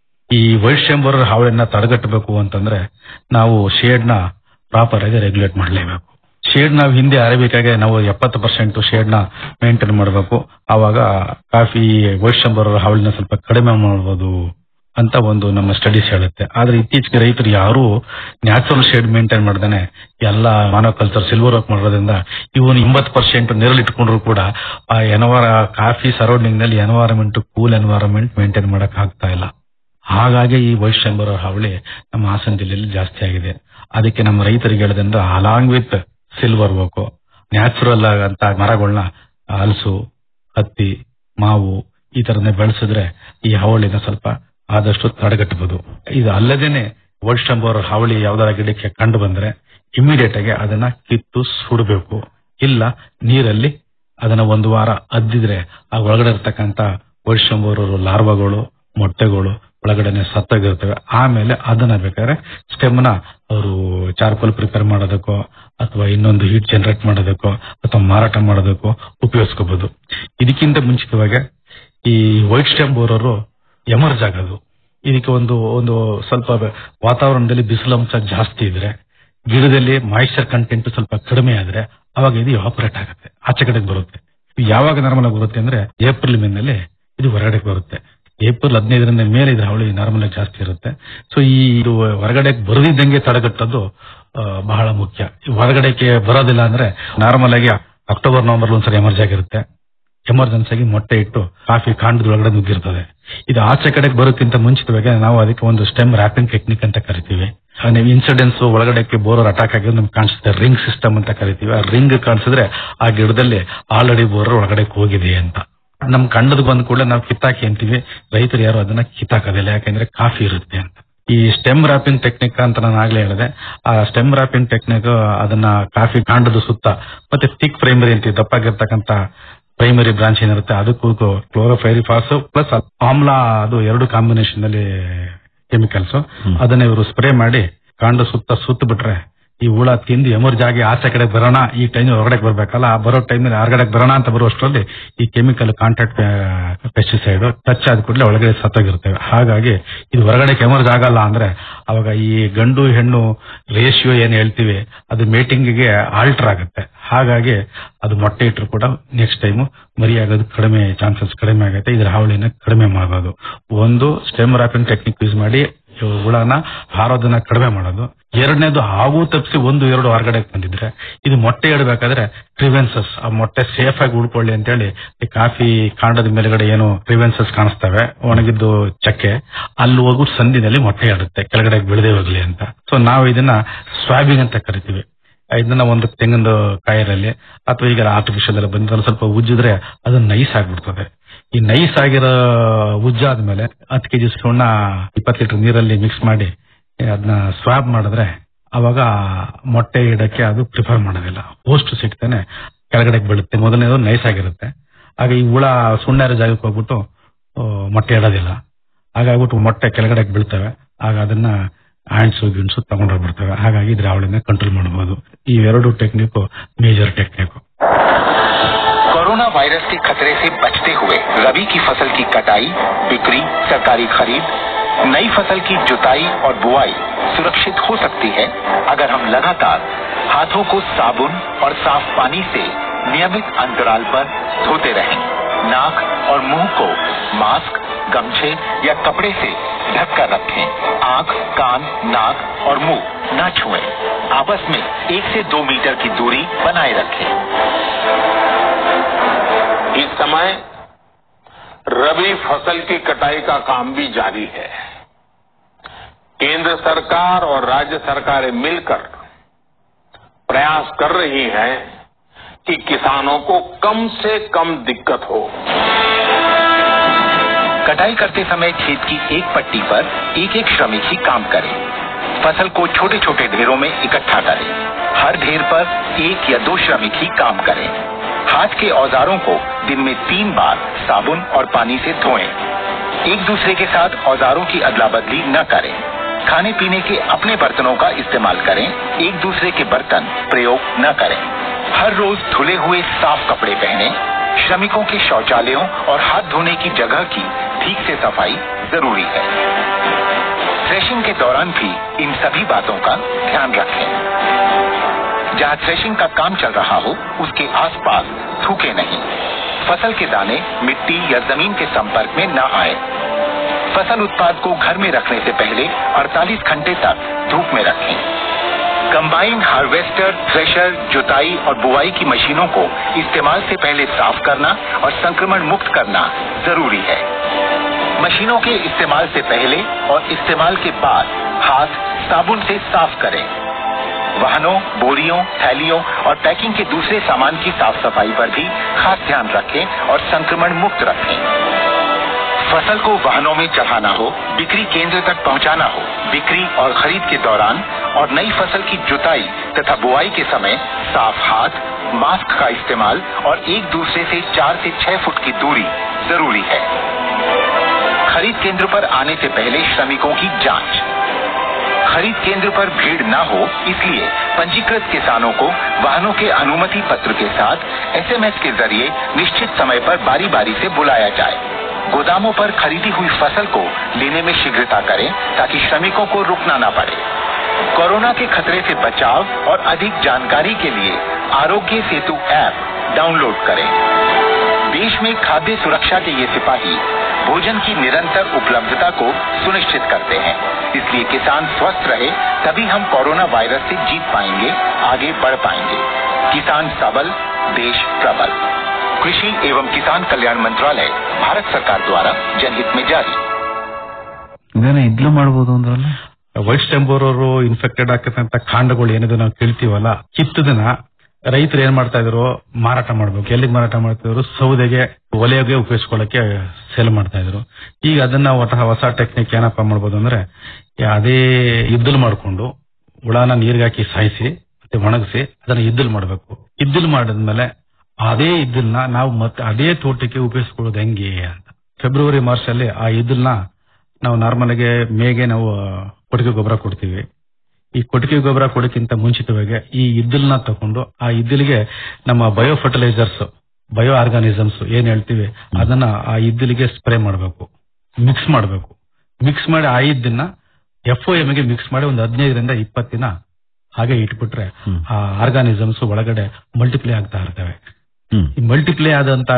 Speaker 1: ಈ ವೈಟ್ ಸ್ಟೆಮ್ ಬರೋರ್ ಹಾವಳಿನ ತಡೆಗಟ್ಟಬೇಕು ಅಂತಂದ್ರೆ ನಾವು ಶೇಡ್ ನ ಪ್ರಾಪರ್ ಆಗಿ ರೆಗ್ಯುಲೇಟ್ ಮಾಡಲೇಬೇಕು ಶೇಡ್ ನಾವು ಹಿಂದೆ ಅರೇಬಿಕಾಗೆ ನಾವು ಎಪ್ಪತ್ತು ಪರ್ಸೆಂಟ್ ಶೇಡ್ ನ ಮೇಂಟೈನ್ ಮಾಡಬೇಕು ಆವಾಗ ಕಾಫಿ ವೈಟ್ ಸ್ಟೆಮ್ ಬರೋರ್ ಹಾವಳಿನ ಸ್ವಲ್ಪ ಕಡಿಮೆ ಮಾಡಬಹುದು ಅಂತ ಒಂದು ನಮ್ಮ ಸ್ಟಡೀಸ್ ಹೇಳುತ್ತೆ ಆದ್ರೆ ಇತ್ತೀಚೆಗೆ ರೈತರು ಯಾರು ನ್ಯಾಚುರಲ್ ಶೇಡ್ ಮೇಂಟೈನ್ ಮಾಡ್ದೇನೆ ಎಲ್ಲ ಮಾನೋಕಲ್ಚರ್ ಸಿಲ್ವರ್ ವರ್ಕ್ ಮಾಡೋದ್ರಿಂದ ಇವನು ಎಂಬತ್ತು ಪರ್ಸೆಂಟ್ ನೆರಳು ಇಟ್ಕೊಂಡ್ರು ಕೂಡ ಆ ಎನ್ವಾರ ಕಾಫಿ ಸರೌಂಡಿಂಗ್ ನಲ್ಲಿ ಎನ್ವೈರನ್ಮೆಂಟ್ ಕೂಲ್ ಎನ್ವೈರನ್ಮೆಂಟ್ ಮೇಂಟೈನ್ ಮಾಡಕ್ ಆಗ್ತಾ ಇಲ್ಲ ಹಾಗಾಗಿ ಈ ವೈಶ್ಯಂಬರ ಹಾವಳಿ ನಮ್ಮ ಹಾಸನ ಜಿಲ್ಲೆಯಲ್ಲಿ ಜಾಸ್ತಿ ಆಗಿದೆ ಅದಕ್ಕೆ ನಮ್ಮ ರೈತರಿಗೆ ಹೇಳದಂದ್ರೆ along with silver oak natural ಆಗಂತ ಮರಗಳನ್ನ ಹಲಸು ಹತ್ತಿ ಮಾವು ಈ ತರನೇ ಬೆಳೆಸಿದ್ರೆ ಈ ಹಾವಳಿನ ಸ್ವಲ್ಪ ಆದಷ್ಟು ತಡೆಗಟ್ಟಬಹುದು ಇದು ಅಲ್ಲದೇನೆ ವೈಶ್ಯಂಬರ ಹಾವಳಿ ಯಾವ್ದಾರ ಗಿಡಕ್ಕೆ ಕಂಡು ಬಂದ್ರೆ ಇಮಿಡಿಯೇಟ್ ಆಗಿ ಅದನ್ನ ಕಿತ್ತು ಸುಡಬೇಕು ಇಲ್ಲ ನೀರಲ್ಲಿ ಅದನ್ನ ಒಂದು ವಾರ ಅದ್ದಿದ್ರೆ ಆ ಒಳಗಡೆ ಇರ್ತಕ್ಕಂತ ವೈಶ್ಯಂಬರು ಲಾರ್ವಾಗಳು ಮೊಟ್ಟೆಗಳು ಒಳಗಡೆನೆ ಸತ್ತಾಗಿರ್ತವೆ ಆಮೇಲೆ ಅದನ್ನ ಬೇಕಾದ್ರೆ ಸ್ಟೆಮ್ ನ ಅವರು ಚಾರ್ಕೋಲ್ ಪ್ರಿಪೇರ್ ಮಾಡೋದಕ್ಕೋ ಅಥವಾ ಇನ್ನೊಂದು ಹೀಟ್ ಜನರೇಟ್ ಮಾಡೋದಕ್ಕೋ ಅಥವಾ ಮಾರಾಟ ಮಾಡೋದಕ್ಕೋ ಉಪಯೋಗಿಸ್ಕೋಬಹುದು ಇದಕ್ಕಿಂತ ಮುಂಚಿತವಾಗಿ ಈ ವೈಟ್ ಸ್ಟೆಮ್ ಬೋರರು ಎಮರ್ಜ್ ಆಗೋದು ಇದಕ್ಕೆ ಒಂದು ಒಂದು ಸ್ವಲ್ಪ ವಾತಾವರಣದಲ್ಲಿ ಬಿಸಿಲಂಶ ಜಾಸ್ತಿ ಇದ್ರೆ ಗಿಡದಲ್ಲಿ ಮಾಯಿಶ್ಚರ್ ಕಂಟೆಂಟ್ ಸ್ವಲ್ಪ ಕಡಿಮೆ ಆದ್ರೆ ಅವಾಗ ಇದು ಆಪರೇಟ್ ಆಗುತ್ತೆ ಆಚೆ ಕಡೆಗೆ ಬರುತ್ತೆ ಇದು ಯಾವಾಗ ನಾರ್ಮಲ್ ಬರುತ್ತೆ ಅಂದ್ರೆ ಏಪ್ರಿಲ್ ಮೇನಲ್ಲಿ ಇದು ಹೊರಗಡೆ ಬರುತ್ತೆ ಏಪ್ರಿಲ್ ಹದಿನೈದರಿಂದ ಮೇಲೆ ಇದ್ರ ಹಾವಳಿ ನಾರ್ಮಲ್ ಆಗಿ ಜಾಸ್ತಿ ಇರುತ್ತೆ ಸೊ ಈ ಇದು ಹೊರಗಡೆ ಬರದಿದ್ದಂಗೆ ತಡೆಗಟ್ಟೋದು ಆ, ಬಹಳ ಮುಖ್ಯ ಈ ಹೊರಗಡೆಗೆ ಬರೋದಿಲ್ಲ ಅಂದ್ರೆ ನಾರ್ಮಲ್ ಆಗಿ ಅಕ್ಟೋಬರ್ ನವೆಂಬರ್ ಒಂದ್ಸರಿ ಎಮರ್ಜ್ ಆಗಿರುತ್ತೆ ಎಮರ್ಜೆನ್ಸಿ ಆಗಿ ಮೊಟ್ಟೆ ಇಟ್ಟು ಕಾಫಿ ಕಾಂಡದ ಒಳಗಡೆ ನುಗ್ಗಿರ್ತದೆ ಇದು ಆಚೆ ಕಡೆಗೆ ಬರೋಕ್ಕಿಂತ ಮುಂಚಿತವಾಗಿ ನಾವು ಅದಕ್ಕೆ ಒಂದು ಸ್ಟೆಮ್ ರ್ಯಾಪಿಂಗ್ ಟೆಕ್ನಿಕ್ ಅಂತ ಕರಿತೀವಿ ಆ, ನೀವು ಇನ್ಸಿಡೆನ್ಸ್ ಒಳಗಡೆಗೆ ಬೋರರ್ ಅಟ್ಯಾಕ್ ಆಗಿ ನಮ್ಗೆ ಕಾಣಿಸುತ್ತೆ ರಿಂಗ್ ಸಿಸ್ಟಮ್ ಅಂತ ಕರಿತೀವಿ ಆ ರಿಂಗ್ ಕಾಣಿಸಿದ್ರೆ ಆ ಗಿಡದಲ್ಲಿ ಆಲ್ರೆಡಿ ಬೋರರ್ ಒಳಗಡೆ ಹೋಗಿದೆ ಅಂತ ನಮ್ ಕಂಡದ್ ಬಂದ ಕೂಡಲೇ ನಾವು ಕಿತ್ತಾಕಿ ಅಂತೀವಿ ರೈತರು ಯಾರು ಅದನ್ನ ಕಿತ್ತಾಕೋದಿಲ್ಲ ಯಾಕಂದ್ರೆ ಕಾಫಿ ಇರುತ್ತೆ ಅಂತ ಈ ಸ್ಟೆಮ್ ರ್ಯಾಪಿಂಗ್ ಟೆಕ್ನಿಕ್ ಅಂತ ನಾನು ಆಗ್ಲೇ ಹೇಳಿದೆ ಆ ಸ್ಟೆಮ್ ರ್ಯಾಪಿಂಗ್ ಟೆಕ್ನಿಕ್ ಅದನ್ನ ಕಾಫಿ ಕಾಂಡದ ಸುತ್ತ ಮತ್ತೆ ಥಿಕ್ ಪ್ರೈಮರಿ ಅಂತ ದಪ್ಪಾಗಿರ್ತಕ್ಕಂತ ಪ್ರೈಮರಿ ಬ್ರಾಂಚ್ ಏನಿರುತ್ತೆ ಅದಕ್ಕೂ ಕ್ಲೋರೋಫೈರಿಫಾಸ್ ಪ್ಲಸ್ ಆಮ್ಲ ಅದು ಎರಡು ಕಾಂಬಿನೇಷನ್ ಅಲ್ಲಿ ಕೆಮಿಕಲ್ಸ್ ಅದನ್ನ ಇವರು ಸ್ಪ್ರೇ ಮಾಡಿ ಕಾಂಡ ಸುತ್ತ ಸುತ್ತ ಬಿಟ್ರೆ ಈ ಹುಳ ತಿಂದು ಎಮರ್ಜ್ ಆಗಿ ಆಚೆ ಕಡೆ ಬರೋಣ ಈ ಟೈಮ್ ಹೊರಗಡೆ ಬರ್ಬೇಕಲ್ಲ ಆ ಬರೋ ಟೈಮ್ ಹೊರಗಡೆ ಬರೋಣ ಅಂತ ಬರುವಷ್ಟರಲ್ಲಿ ಈ ಕೆಮಿಕಲ್ ಕಾಂಟ್ಯಾಕ್ಟ್ ಪೆಸ್ಟಿಸೈಡ್ ಟಚ್ ಆದ ಕೂಡಲೇ ಒಳಗಡೆ ಸತ್ತೋಗಿರ್ತವೆ ಹಾಗಾಗಿ ಇದು ಹೊರಗಡೆ ಎಮರ್ಜ್ ಆಗಲ್ಲ ಅಂದ್ರೆ ಅವಾಗ ಈ ಗಂಡು ಹೆಣ್ಣು ರೇಷಿಯೋ ಏನ್ ಹೇಳ್ತೀವಿ ಅದು ಮೇಟಿಂಗ್ ಗೆ ಆಲ್ಟರ್ ಆಗುತ್ತೆ ಹಾಗಾಗಿ ಅದು ಮೊಟ್ಟೆ ಇಟ್ಟರು ಕೂಡ ನೆಕ್ಸ್ಟ್ ಟೈಮ್ ಮರಿ ಆಗೋದು ಕಡಿಮೆ ಚಾನ್ಸಸ್ ಕಡಿಮೆ ಆಗುತ್ತೆ ಇದ್ರ ಹಾವಳಿನ ಕಡಿಮೆ ಮಾಡಬಹುದು ಒಂದು ಸ್ಟೆಮ್ ರ್ಯಾಪಿಂಗ್ ಟೆಕ್ನಿಕ್ ಯೂಸ್ ಮಾಡಿ ಇವು ಹುಳನ ಹಾರೋದನ್ನ ಕಡಿಮೆ ಮಾಡೋದು ಎರಡನೇದು ಹಾವು ತಪ್ಪಿಸಿ ಒಂದು ಎರಡು ಹೊರಗಡೆ ಬಂದಿದ್ರೆ ಇದು ಮೊಟ್ಟೆ ಇಡಬೇಕಾದ್ರೆ ಕ್ರಿವೆನ್ಸಸ್ ಆ ಮೊಟ್ಟೆ ಸೇಫ್ ಆಗಿ ಉಳ್ಕೊಳ್ಳಿ ಅಂತೇಳಿ ಈ ಕಾಫಿ ಕಾಂಡದ ಮೇಲ್ಗಡೆ ಏನು ಕ್ರಿವೆನ್ಸಸ್ ಕಾಣಿಸ್ತವೆ ಒಣಗಿದ್ದು ಚಕ್ಕೆ ಅಲ್ಲಿ ಹೋಗು ಸಂದಿನಲ್ಲಿ ಮೊಟ್ಟೆ ಇಡುತ್ತೆ ಕೆಳಗಡೆ ಬೆಳೆದೇ ಹೋಗ್ಲಿ ಅಂತ ಸೊ ನಾವು ಇದನ್ನ ಸ್ವಾಬಿಂಗ್ ಅಂತ ಕರಿತೀವಿ ಇದನ್ನ ಒಂದು ತೆಂಗಿನ ಕಾಯಿರಲ್ಲಿ ಅಥವಾ ಈಗ ಆರ್ಟಿಫಿಷಿಯಲ್ ಎಲ್ಲ ಬಂದ್ರೆ ಸ್ವಲ್ಪ ಉಜ್ಜಿದ್ರೆ ಅದು ನೈಸ್ ಆಗ್ಬಿಡ್ತದೆ ಈ ನೈಸ್ ಆಗಿರೋ ಉಜ್ಜಾದ್ಮೇಲೆ ಹತ್ತು ಕೆಜಿ ಸುಣ್ಣ ಇಪ್ಪತ್ತು ಲೀಟರ್ ನೀರಲ್ಲಿ ಮಿಕ್ಸ್ ಮಾಡಿ ಅದನ್ನ ಸ್ವಾಬ್ ಮಾಡಿದ್ರೆ ಅವಾಗ ಮೊಟ್ಟೆ ಇಡಕ್ಕೆ ಅದು ಪ್ರಿಫರ್ ಮಾಡೋದಿಲ್ಲ ಹೋಸ್ಟ್ ಸಿಗ್ತಾನೆ ಕೆಳಗಡೆ ಬೀಳುತ್ತೆ ಮೊದಲನೇದು ನೈಸ್ ಆಗಿರುತ್ತೆ ಆಗ ಈ ಹುಳ ಸುಣ್ಣ ಇರೋ ಜಾಗಕ್ಕೆ ಹೋಗ್ಬಿಟ್ಟು ಆ, ಮೊಟ್ಟೆ ಇಡೋದಿಲ್ಲ ಹಾಗಾಗ್ಬಿಟ್ಟು ಮೊಟ್ಟೆ ಕೆಳಗಡೆ ಬೀಳ್ತವೆ ಆಗ ಅದನ್ನ ಹ್ಯಾಂಡ್ಸು ಗಿಣ್ಸು ತಗೊಂಡೋಗ್ಬಿಡ್ತವೆ ಹಾಗಾಗಿ ಇದ್ರ ಅವಳಿನ ಕಂಟ್ರೋಲ್ ಮಾಡಬಹುದು ಈ ಎರಡು technique major technique
Speaker 2: corona virus के खतरे से बचते हुए रबी की फसल की कटाई बिक्री सरकारी खरीद नई फसल की जुताई और बुआई सुरक्षित हो सकती है अगर हम लगातार हाथों को साबुन और साफ पानी से नियमित अंतराल पर धोते रहें नाक और मुंह को मास्क गमछे या कपड़े से ढककर रखें आंख कान नाक और मुंह न छुएं आपस में एक से दो मीटर की दूरी बनाए रखें
Speaker 3: इस समय रबी फसल की कटाई का काम भी जारी है केंद्र सरकार और राज्य सरकारें मिलकर प्रयास कर रही हैं कि किसानों को कम से कम दिक्कत हो
Speaker 2: कटाई करते समय खेत की एक पट्टी पर एक एक श्रमिक ही काम करे फसल को छोटे छोटे ढेरों में इकट्ठा करें हर ढेर पर एक या दो श्रमिक ही काम करें हाथ के औजारों को दिन में तीन बार साबुन और पानी से धोएं एक दूसरे के साथ औजारों की अदला बदली न करें खाने पीने के अपने बर्तनों का इस्तेमाल करें एक दूसरे के बर्तन प्रयोग न करें हर रोज धुले हुए साफ कपड़े पहने श्रमिकों के शौचालयों और हाथ धोने की जगह की ठीक से सफाई जरूरी है थ्रेशिंग के दौरान भी इन सभी बातों का ध्यान रखें जहां थ्रेशिंग का काम चल रहा हो उसके आसपास थूके नहीं फसल के दाने मिट्टी या जमीन के संपर्क में न आए फसल उत्पाद को घर में रखने से पहले 48 घंटे तक धूप में रखें कंबाइन हार्वेस्टर थ्रेशर जुताई और बुआई की मशीनों को इस्तेमाल से पहले साफ करना और संक्रमण मुक्त करना जरूरी है मशीनों के इस्तेमाल से पहले और इस्तेमाल के बाद हाथ साबुन से साफ करें वाहनों बोरियों थैलियों और पैकिंग के दूसरे सामान की साफ सफाई पर भी खास ध्यान रखें और संक्रमण मुक्त रखें फसल को वाहनों में चढ़ाना हो बिक्री केंद्र तक पहुंचाना हो बिक्री और खरीद के दौरान और नई फसल की जुताई तथा बुआई के समय साफ हाथ मास्क का इस्तेमाल और एक दूसरे से चार से छह फुट की दूरी जरूरी है खरीद केंद्र पर आने से पहले श्रमिकों की जांच खरीद केंद्र पर भीड़ न हो इसलिए पंजीकृत किसानों को वाहनों के अनुमति पत्र के साथ एसएमएस के जरिए निश्चित समय पर बारी बारी से बुलाया जाए गोदामों पर खरीदी हुई फसल को लेने में शीघ्रता करें ताकि श्रमिकों को रुकना न पड़े कोरोना के खतरे से बचाव और अधिक जानकारी के लिए आरोग्य सेतु ऐप डाउनलोड करें देश में खाद्य सुरक्षा के ये सिपाही भोजन की निरंतर उपलब्धता को सुनिश्चित करते हैं इसलिए किसान स्वस्थ रहे तभी हम कोरोना वायरस से जीत पाएंगे आगे बढ़ पाएंगे किसान सबल देश प्रबल कृषि एवं किसान कल्याण मंत्रालय भारत सरकार द्वारा जनहित में जारी
Speaker 4: ಇದೇನ ಇದ್ಲು ಮಾಡ್ಬೋದು ಅಂದ್ರಲ್ಲ
Speaker 1: ವೈಟ್ ಸ್ಟೆಂಬೋರ್ ಅವರು ಇನ್ಫೆಕ್ಟೆಡ್ ಆಗತಕ್ಕಂತ ಕಾಂಡಗಳು ಏನಿದೆ ನಾವು ಕೇಳ್ತೀವಲ್ಲ ಕಿತ್ತದನ್ನ ರೈತರು ಏನ್ ಮಾಡ್ತಾ ಇದ್ರು ಮಾರಾಟ ಮಾಡ್ಬೇಕು ಎಲ್ಲಿಗೆ ಮಾರಾಟ ಮಾಡ್ತಾ ಇದ್ರು ಸೌದೆಗೆ ಒಲೆಗೆ ಉಪಯೋಗಿಸ್ಕೊಳ್ಳಕ್ಕೆ ಸೇಲ್ ಮಾಡ್ತಾ ಇದ್ರು ಈಗ ಅದನ್ನ ಒಟ್ಟ ಹೊಸ ಟೆಕ್ನಿಕ್ ಏನಪ್ಪಾ ಮಾಡ್ಬೋದು ಅಂದ್ರೆ ಅದೇ ಇದ್ದಲು ಮಾಡ್ಕೊಂಡು ಹುಳನ ನೀರ್ಗೆ ಹಾಕಿ ಸಾಯಿಸಿ ಮತ್ತೆ ಒಣಗಿಸಿ ಅದನ್ನ ಇದ್ದಲು ಮಾಡ್ಬೇಕು ಇದ್ದಲು ಮಾಡಿದ್ಮೇಲೆ ಅದೇ ಇದ್ದಲ್ನ ನಾವು ಮತ್ತೆ ಅದೇ ತೋಟಕ್ಕೆ ಉಪಯೋಗಿಸ್ಕೊಳ್ಳೋದು ಹೆಂಗೆ ಅಂತ ಫೆಬ್ರವರಿ ಮಾರ್ಚ್ ಅಲ್ಲಿ ಆ ಇದ್ದಲ್ನ ನಾವು ನಾರ್ಮಲ್ ಆಗಿ ಮೇಗೆ ನಾವು ಕೊಟ್ಟಿಗೆ ಗೊಬ್ಬರ ಕೊಡ್ತೀವಿ ಈ ಕೊಟ್ಟಿಗೆ ಗೊಬ್ಬರ ಕೊಡಕ್ಕಿಂತ ಮುಂಚಿತವಾಗಿ ಈ ಇದ್ದಲ್ನ ತಕೊಂಡು ಆ ಇದ್ದಲಿಗೆ ನಮ್ಮ ಬಯೋ ಫರ್ಟಿಲೈಸರ್ಸ್ ಬಯೋ ಆರ್ಗಾನಿಸಮ್ಸ್ ಏನ್ ಹೇಳ್ತೀವಿ ಅದನ್ನ ಆ ಇದ್ದಲಿಗೆ ಸ್ಪ್ರೇ ಮಾಡಬೇಕು ಮಿಕ್ಸ್ ಮಾಡಬೇಕು ಮಿಕ್ಸ್ ಮಾಡಿ ಆ ಇದ್ದನ್ನ ಎಫ್ ಒ ಗೆ ಮಿಕ್ಸ್ ಮಾಡಿ ಒಂದು ಹದಿನೈದರಿಂದ ಇಪ್ಪತ್ತು ದಿನ ಹಾಗೆ ಇಟ್ಬಿಟ್ರೆ
Speaker 4: ಹ್ಮ್.
Speaker 1: ಆ ಆರ್ಗಾನಿಸಮ್ಸ್ ಒಳಗಡೆ ಮಲ್ಟಿಪ್ಲೈ ಆಗ್ತಾ ಇರ್ತವೆ
Speaker 4: ಹ್ಮ್
Speaker 1: ಈ ಮಲ್ಟಿಪ್ಲೈ ಆದಂತ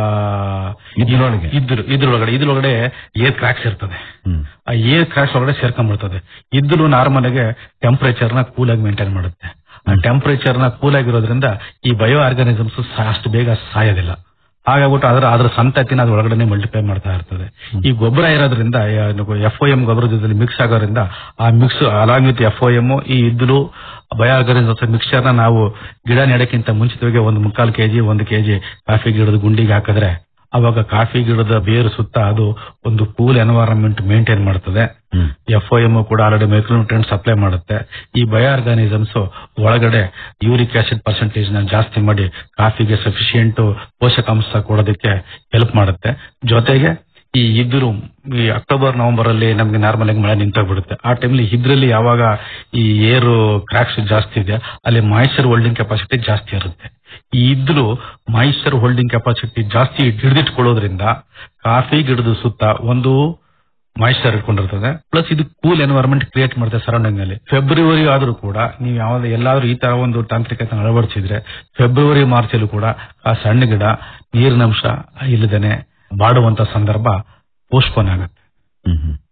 Speaker 4: ಇದ್ರೊಳಗೆ?
Speaker 1: ಇದ್ರ ಇದ್ರೊಳಗಡೆ ಇದ್ರೊಳಗಡೆ ಏರ್ ಕ್ರಾಕ್ಸ್ ಇರ್ತದೆ
Speaker 4: ಹ್ಮ್
Speaker 1: ಆ ಏರ್ ಕ್ರಾಕ್ಸ್ ಒಳಗಡೆ ಸೇರ್ಕೊಂಡ್ಬಿಡ್ತದೆ ಇದ್ರೂ ನಾರ್ಮಲ್ ಆಗಿ ಟೆಂಪರೇಚರ್ ನ ಕೂಲ್ ಆಗಿ ಮೇಂಟೈನ್ ಮಾಡುತ್ತೆ ಆ ಟೆಂಪರೇಚರ್ ನ ಕೂಲ್ ಆಗಿರೋದ್ರಿಂದ ಈ ಬಯೋ ಆರ್ಗಾನಿಸಮ್ಸ್ ಅಷ್ಟು ಬೇಗ ಸಾಯೋದಿಲ್ಲ ಹಾಗಾಗ್ಬಿಟ್ಟು ಅದರ ಅದ್ರ ಸಂತತಿನ ಅದ್ರ ಒಳಗಡೆ ಮಲ್ಟಿಪ್ಲೈ ಮಾಡ್ತಾ ಇರ್ತದೆ ಈ ಗೊಬ್ಬರ ಇರೋದ್ರಿಂದ ಎಫ್ ಒ ಎಂ ಗೊಬ್ಬರದ ಜೊತೆ ಮಿಕ್ಸ್ ಆಗೋದ್ರಿಂದ ಆ mix along with F O M ಈ ಇದ್ಲು ಬಯೋ ಆರ್ಗಾನಿಸಮ್ಸ್ ಮಿಕ್ಸ್ಚರ್ ನ ನಾವು ಗಿಡ ನೆಡಕ್ಕಿಂತ ಮುಂಚಿತವಾಗಿ ಒಂದು ಮುಕ್ಕಾಲು ಕೆಜಿ ಒಂದು ಕೆಜಿ ಕಾಫಿ ಗಿಡದ ಗುಂಡಿಗೆ ಹಾಕಿದ್ರೆ ಅವಾಗ ಕಾಫಿ ಗಿಡದ ಬೇರು ಸುತ್ತ ಅದು ಒಂದು cool environment maintain hmm
Speaker 4: F
Speaker 1: O ಒ ಎಂ ಕೂಡ ಆಲ್ರೆಡಿ ಮೈಕ್ರೋನ್ಯೂಟ್ರೆಂಟ್ ಸಪ್ಲೈ ಮಾಡುತ್ತೆ ಈ ಬಯೋ ಆರ್ಗಾನಿಸಮ್ಸ್ ಒಳಗಡೆ ಯೂರಿಕ್ ಆಸಿಡ್ ಪರ್ಸೆಂಟೇಜ್ ನ ಜಾಸ್ತಿ ಮಾಡಿ ಕಾಫಿಗೆ ಸಫಿಶಿಯಂಟ್ ಪೋಷಕಾಂಶ ಕೊಡೋದಕ್ಕೆ ಹೆಲ್ಪ್ ಮಾಡುತ್ತೆ ಜೊತೆಗೆ ಈ ಇದ್ರು ಈ ಅಕ್ಟೋಬರ್ ನವೆಂಬರ್ ಅಲ್ಲಿ ನಮ್ಗೆ ನಾರ್ಮಲ್ ಆಗಿ ಮಳೆ ನಿಂತೋಗ್ಬಿಡುತ್ತೆ ಆ ಟೈಮಲ್ಲಿ ಇದ್ರಲ್ಲಿ ಯಾವಾಗ ಈ ಏರು ಕ್ರಾಕ್ಸ್ ಜಾಸ್ತಿ ಇದೆ ಅಲ್ಲಿ ಮಾಯಿಶ್ಚರ್ ಹೋಲ್ಡಿಂಗ್ ಕೆಪಾಸಿಟಿ ಜಾಸ್ತಿ ಇರುತ್ತೆ ಈ ಇದ್ರು ಮಾಯಿಶ್ಚರ್ ಹೋಲ್ಡಿಂಗ್ ಕೆಪಾಸಿಟಿ ಜಾಸ್ತಿ ಹಿಡಿದಿಟ್ಕೊಳ್ಳೋದ್ರಿಂದ ಕಾಫಿ ಗಿಡದ ಸುತ್ತ ಒಂದು ಮಾಯಿಶ್ಚರ್ ಇಟ್ಕೊಂಡಿರ್ತದೆ ಪ್ಲಸ್ ಇದು ಕೂಲ್ ಎನ್ವೈರನ್ಮೆಂಟ್ ಕ್ರಿಯೇಟ್ ಮಾಡುತ್ತೆ ಸರೌಂಡಿಂಗ್ ಅಲ್ಲಿ ಫೆಬ್ರವರಿ ಆದ್ರೂ ಕೂಡ ನೀವು ಯಾವ್ದು ಎಲ್ಲಾದ್ರೂ ಈ ತರ ಒಂದು ತಾಂತ್ರಿಕತೆ ಅಳವಡಿಸಿದ್ರೆ ಫೆಬ್ರವರಿ ಮಾರ್ಚ್ ಅಲ್ಲೂ ಕೂಡ ಆ ಸಣ್ಣ ಗಿಡ ನೀರಿನಂಶ ಇಲ್ಲದೇನೆ ಬಾಡುವಂತ ಸಂದರ್ಭ ಪೋಸ್ಟ್ಪೋನ್ ಆಗುತ್ತೆ
Speaker 4: ಹ್ಮ್ ಹ್ಮ್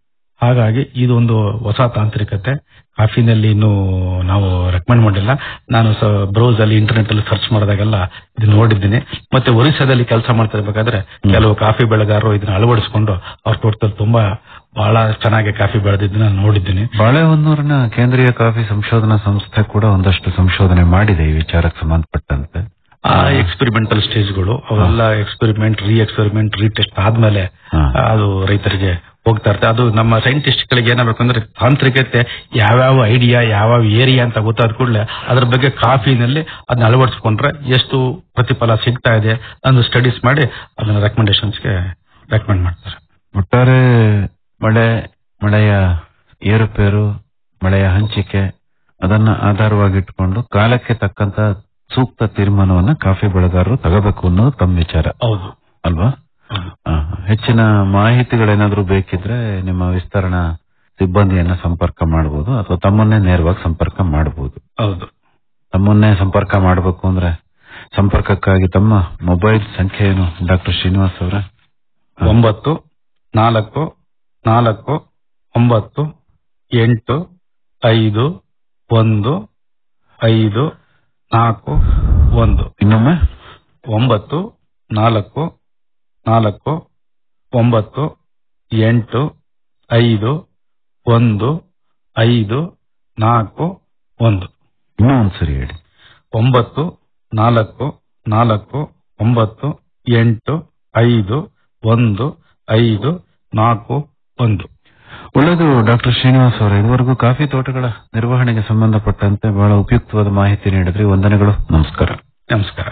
Speaker 1: ಹಾಗಾಗಿ ಇದೊಂದು ಹೊಸ ತಾಂತ್ರಿಕತೆ ಕಾಫಿನಲ್ಲಿ ಇನ್ನು ನಾವು ರೆಕಮೆಂಡ್ ಮಾಡಿಲ್ಲ ನಾನು ಬ್ರೌಸ್ ಅಲ್ಲಿ ಇಂಟರ್ನೆಟ್ ಅಲ್ಲಿ ಸರ್ಚ್ ಮಾಡಿದಾಗೆಲ್ಲ ಇದು ನೋಡಿದ್ದೀನಿ ಮತ್ತೆ ಒರಿಸ್ಸಾದಲ್ಲಿ ಕೆಲಸ ಮಾಡ್ತಾ ಇರ್ಬೇಕಾದ್ರೆ ಕೆಲವು ಕಾಫಿ ಬೆಳೆಗಾರರು ಇದನ್ನ ಅಳವಡಿಸಿಕೊಂಡು ಅವ್ರ ತೋಟದಲ್ಲಿ ತುಂಬಾ ಬಹಳ ಚೆನ್ನಾಗಿ ಕಾಫಿ ಬೆಳೆದಿದ್ದನ್ನ ನೋಡಿದ್ದೀನಿ
Speaker 4: ಬಾಳೆಹೊನ್ನೂರಿನ ಕೇಂದ್ರೀಯ ಕಾಫಿ ಸಂಶೋಧನಾ ಸಂಸ್ಥೆ ಕೂಡ ಒಂದಷ್ಟು ಸಂಶೋಧನೆ ಮಾಡಿದೆ ಈ ವಿಚಾರಕ್ಕೆ ಸಂಬಂಧಪಟ್ಟಂತೆ
Speaker 1: ಆ ಎಕ್ಸ್ಪೆರಿಮೆಂಟಲ್ ಸ್ಟೇಜ್ಗಳು ಅವೆಲ್ಲ ಎಕ್ಸ್ಪೆರಿಮೆಂಟ್ ರೀ ಎಕ್ಸ್ಪೆರಿಮೆಂಟ್ ರೀ ಟೆಸ್ಟ್ ಆದ್ಮೇಲೆ
Speaker 4: ಹಾ.
Speaker 1: ಅದು ರೈತರಿಗೆ ಹೋಗ್ತಾ ಇರುತ್ತೆ ಅದು ನಮ್ಮ ಸೈಂಟಿಸ್ಟ್ ಗಳಿಗೆ ಏನಾಗಬೇಕಂದ್ರೆ ತಾಂತ್ರಿಕತೆ ಯಾವ್ಯಾವ ಐಡಿಯಾ ಯಾವ್ಯಾವ ಏರಿಯಾ ಅಂತ ಗೊತ್ತಾದ ಕೂಡಲೇ ಅದ್ರ ಬಗ್ಗೆ ಕಾಫಿನಲ್ಲಿ ಅದನ್ನ ಅಳವಡಿಸ್ಕೊಂಡ್ರೆ ಎಷ್ಟು ಪ್ರತಿಫಲ ಸಿಗ್ತಾ ಇದೆ ಅನ್ನೋ ಸ್ಟಡೀಸ್ ಮಾಡಿ ಅದನ್ನ ರೆಕಮೆಂಡೇಶನ್ಸ್ಗೆ ರೆಕಮೆಂಡ್ ಮಾಡ್ತಾರೆ
Speaker 4: ಒಟ್ಟಾರೆ ಮಳೆ ಮಳೆಯ ಏರುಪೇರು ಮಳೆಯ ಹಂಚಿಕೆ ಅದನ್ನ ಆಧಾರವಾಗಿಟ್ಕೊಂಡು ಕಾಲಕ್ಕೆ ತಕ್ಕಂತ ಸೂಕ್ತ ತೀರ್ಮಾನವನ್ನ ಕಾಫಿ ಬೆಳೆಗಾರರು ತಗೋಬೇಕು ಅನ್ನೋದು ತಮ್ಮ ವಿಚಾರ
Speaker 1: ಹೌದು
Speaker 4: ಅಲ್ವಾ ಆ, ಹೆಚ್ಚಿನ ಮಾಹಿತಿಗಳೇನಾದ್ರೂ ಬೇಕಿದ್ರೆ ನಿಮ್ಮ ವಿಸ್ತರಣಾ ಸಿಬ್ಬಂದಿಯನ್ನ ಸಂಪರ್ಕ ಮಾಡಬಹುದು ಅಥವಾ ತಮ್ಮನ್ನೇ ನೇರವಾಗಿ ಸಂಪರ್ಕ ಮಾಡಬಹುದು
Speaker 1: ಹೌದು
Speaker 4: ತಮ್ಮನ್ನೇ ಸಂಪರ್ಕ ಮಾಡಬೇಕು ಅಂದ್ರೆ ಸಂಪರ್ಕಕ್ಕಾಗಿ ತಮ್ಮ ಮೊಬೈಲ್ ಸಂಖ್ಯೆ ಏನು ಡಾಕ್ಟರ್ ಶ್ರೀನಿವಾಸ್ ಅವರ
Speaker 1: ಒಂಬತ್ತು ನಾಲ್ಕು ನಾಲ್ಕು ಒಂಬತ್ತು ಎಂಟು ಐದು ಒಂದು ಐದು ನಾಲ್ಕು ಒಂದು
Speaker 4: ಇನ್ನೊಮ್ಮೆ
Speaker 1: ಒಂಬತ್ತು ನಾಲ್ಕು ನಾಲ್ಕು ಒಂಬತ್ತು ಎಂಟು ಐದು ಒಂದು ಐದು ನಾಲ್ಕು ಒಂದು
Speaker 4: ಇನ್ನೂ ಒಂದ್ಸರಿ ಹೇಳಿ
Speaker 1: ಒಂಬತ್ತು ನಾಲ್ಕು ನಾಲ್ಕು ಒಂಬತ್ತು ಎಂಟು ಐದು ಒಂದು ಐದು ನಾಲ್ಕು ಒಂದು
Speaker 4: ಒಳ್ಳೆಯದು ಡಾಕ್ಟರ್ ಶ್ರೀನಿವಾಸ್ ಅವರ ಇದುವರೆಗೂ ಕಾಫಿ ತೋಟಗಳ ನಿರ್ವಹಣೆಗೆ ಸಂಬಂಧಪಟ್ಟಂತೆ ಬಹಳ ಉಪಯುಕ್ತವಾದ ಮಾಹಿತಿ ನೀಡಿದ್ರಿ ವಂದನೆಗಳು ನಮಸ್ಕಾರ
Speaker 1: ನಮಸ್ಕಾರ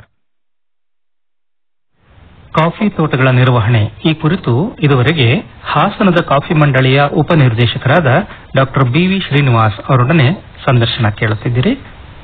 Speaker 5: ಕಾಫಿ ತೋಟಗಳ ನಿರ್ವಹಣೆ ಈ ಕುರಿತು ಇದುವರೆಗೆ ಹಾಸನದ ಕಾಫಿ ಮಂಡಳಿಯ ಉಪನಿರ್ದೇಶಕರಾದ ಡಾಕ್ಟರ್ ಬಿವಿ ಶ್ರೀನಿವಾಸ್ ಅವರೊಡನೆ ಸಂದರ್ಶನ ಕೇಳುತ್ತಿದ್ದೀರಿ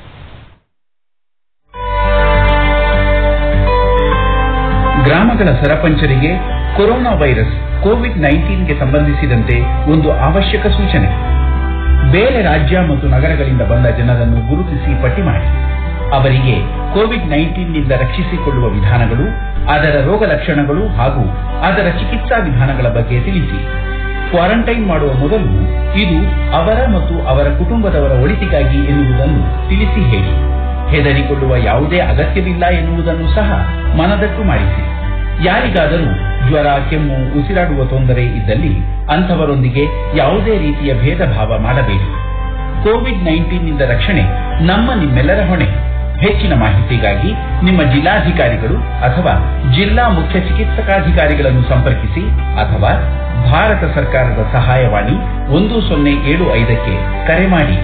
Speaker 6: ಗ್ರಾಮಗಳ ಸರಪಂಚರಿಗೆ ಕೊರೋನಾ ವೈರಸ್ ಕೋವಿಡ್ ನೈನ್ಟೀನ್ಗೆ ಸಂಬಂಧಿಸಿದಂತೆ ಒಂದು ಅವಶ್ಯಕ ಸೂಚನೆ ಬೇರೆ ರಾಜ್ಯ ಮತ್ತು ನಗರಗಳಿಂದ ಬಂದ ಜನರನ್ನು ಗುರುತಿಸಿ ಪಟ್ಟಿ ಮಾಡಿ ಅವರಿಗೆ ಕೋವಿಡ್ ನೈನ್ಟೀನ್ನಿಂದ ರಕ್ಷಿಸಿಕೊಳ್ಳುವ ವಿಧಾನಗಳು ಅದರ ರೋಗ ಲಕ್ಷಣಗಳು ಹಾಗೂ ಅದರ ಚಿಕಿತ್ಸಾ ವಿಧಾನಗಳ ಬಗ್ಗೆ ತಿಳಿಸಿ ಕ್ವಾರಂಟೈನ್ ಮಾಡುವ ಮೊದಲು ಇದು ಅವರ ಮತ್ತು ಅವರ ಕುಟುಂಬದವರ ಒಳಿತಿಗಾಗಿ ಎನ್ನುವುದನ್ನು ತಿಳಿಸಿ ಹೇಳಿ ಹೆದರಿಕೊಳ್ಳುವ ಯಾವುದೇ ಅಗತ್ಯವಿಲ್ಲ ಎನ್ನುವುದನ್ನು ಸಹ ಮನದಟ್ಟು ಮಾಡಿಸಿ ಯಾರಿಗಾದರೂ ಜ್ವರ ಕೆಮ್ಮು ಉಸಿರಾಡುವ ತೊಂದರೆ ಇದ್ದಲ್ಲಿ ಅಂಥವರೊಂದಿಗೆ ಯಾವುದೇ ರೀತಿಯ ಭೇದ ಭಾವ ಮಾಡಬೇಡಿ ಕೋವಿಡ್ ನೈನ್ಟೀನ್ನಿಂದ ರಕ್ಷಣೆ ನಮ್ಮ ನಿಮ್ಮೆಲ್ಲರ ಹೊಣೆ ಹೆಚ್ಚಿನ ಮಾಹಿತಿಗಾಗಿ ನಿಮ್ಮ ಜಿಲ್ಲಾಧಿಕಾರಿಗಳು ಅಥವಾ ಜಿಲ್ಲಾ ಮುಖ್ಯ ಚಿಕಿತ್ಸಕಾಧಿಕಾರಿಗಳನ್ನು ಸಂಪರ್ಕಿಸಿ ಅಥವಾ ಭಾರತ ಸರ್ಕಾರದ ಸಹಾಯವಾಣಿ ಒಂದು ಸೊನ್ನೆ ಏಳು ಐದಕ್ಕೆ ಕರೆ ಮಾಡಿ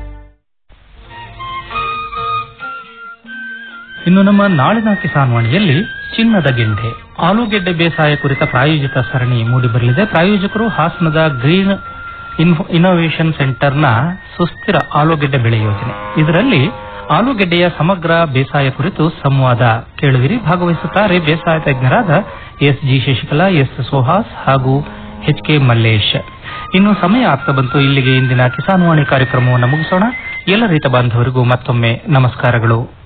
Speaker 5: ಇನ್ನು ನಮ್ಮ ನಾಳಿನ ಕಿಸಾನ್ ವಾಣಿಯಲ್ಲಿ ಚಿನ್ನದ ಗೆಂಡೆ ಆಲೂಗೆಡ್ಡೆ ಬೇಸಾಯ ಕುರಿತ ಪ್ರಾಯೋಜಿತ ಸರಣಿ ಮೂಡಿಬರಲಿದೆ ಪ್ರಾಯೋಜಕರು ಹಾಸನದ ಗ್ರೀನ್ ಇನ್ಫೋ- ಇನ್ನೋವೇಷನ್ ಸೆಂಟರ್ನ ಸುಸ್ಥಿರ ಆಲೂಗೆಡ್ಡೆ ಬೆಳೆ ಯೋಜನೆ ಇದರಲ್ಲಿ ಆಲೂಗೆಡ್ಡೆಯ ಸಮಗ್ರ ಬೇಸಾಯ ಕುರಿತು ಸಂವಾದ ಕೇಳುವಿರಿ ಭಾಗವಹಿಸುತ್ತಾರೆ ಬೇಸಾಯ ತಜ್ಞರಾದ S G Shashikala S Suhas ಹಾಗೂ ಎಚ್ ಕೆ ಮಲ್ಲೇಶ್ ಇನ್ನು ಸಮಯ ಆಗ್ತಾ ಬಂತು ಇಲ್ಲಿಗೆ ಇಂದಿನ ಕಿಸಾನ್ ವಾಣಿ ಕಾರ್ಯಕ್ರಮವನ್ನು ಮುಗಿಸೋಣ ಎಲ್ಲ ರೈತ ಬಾಂಧವರಿಗೂ ಮತ್ತೊಮ್ಮೆ ನಮಸ್ಕಾರಗಳು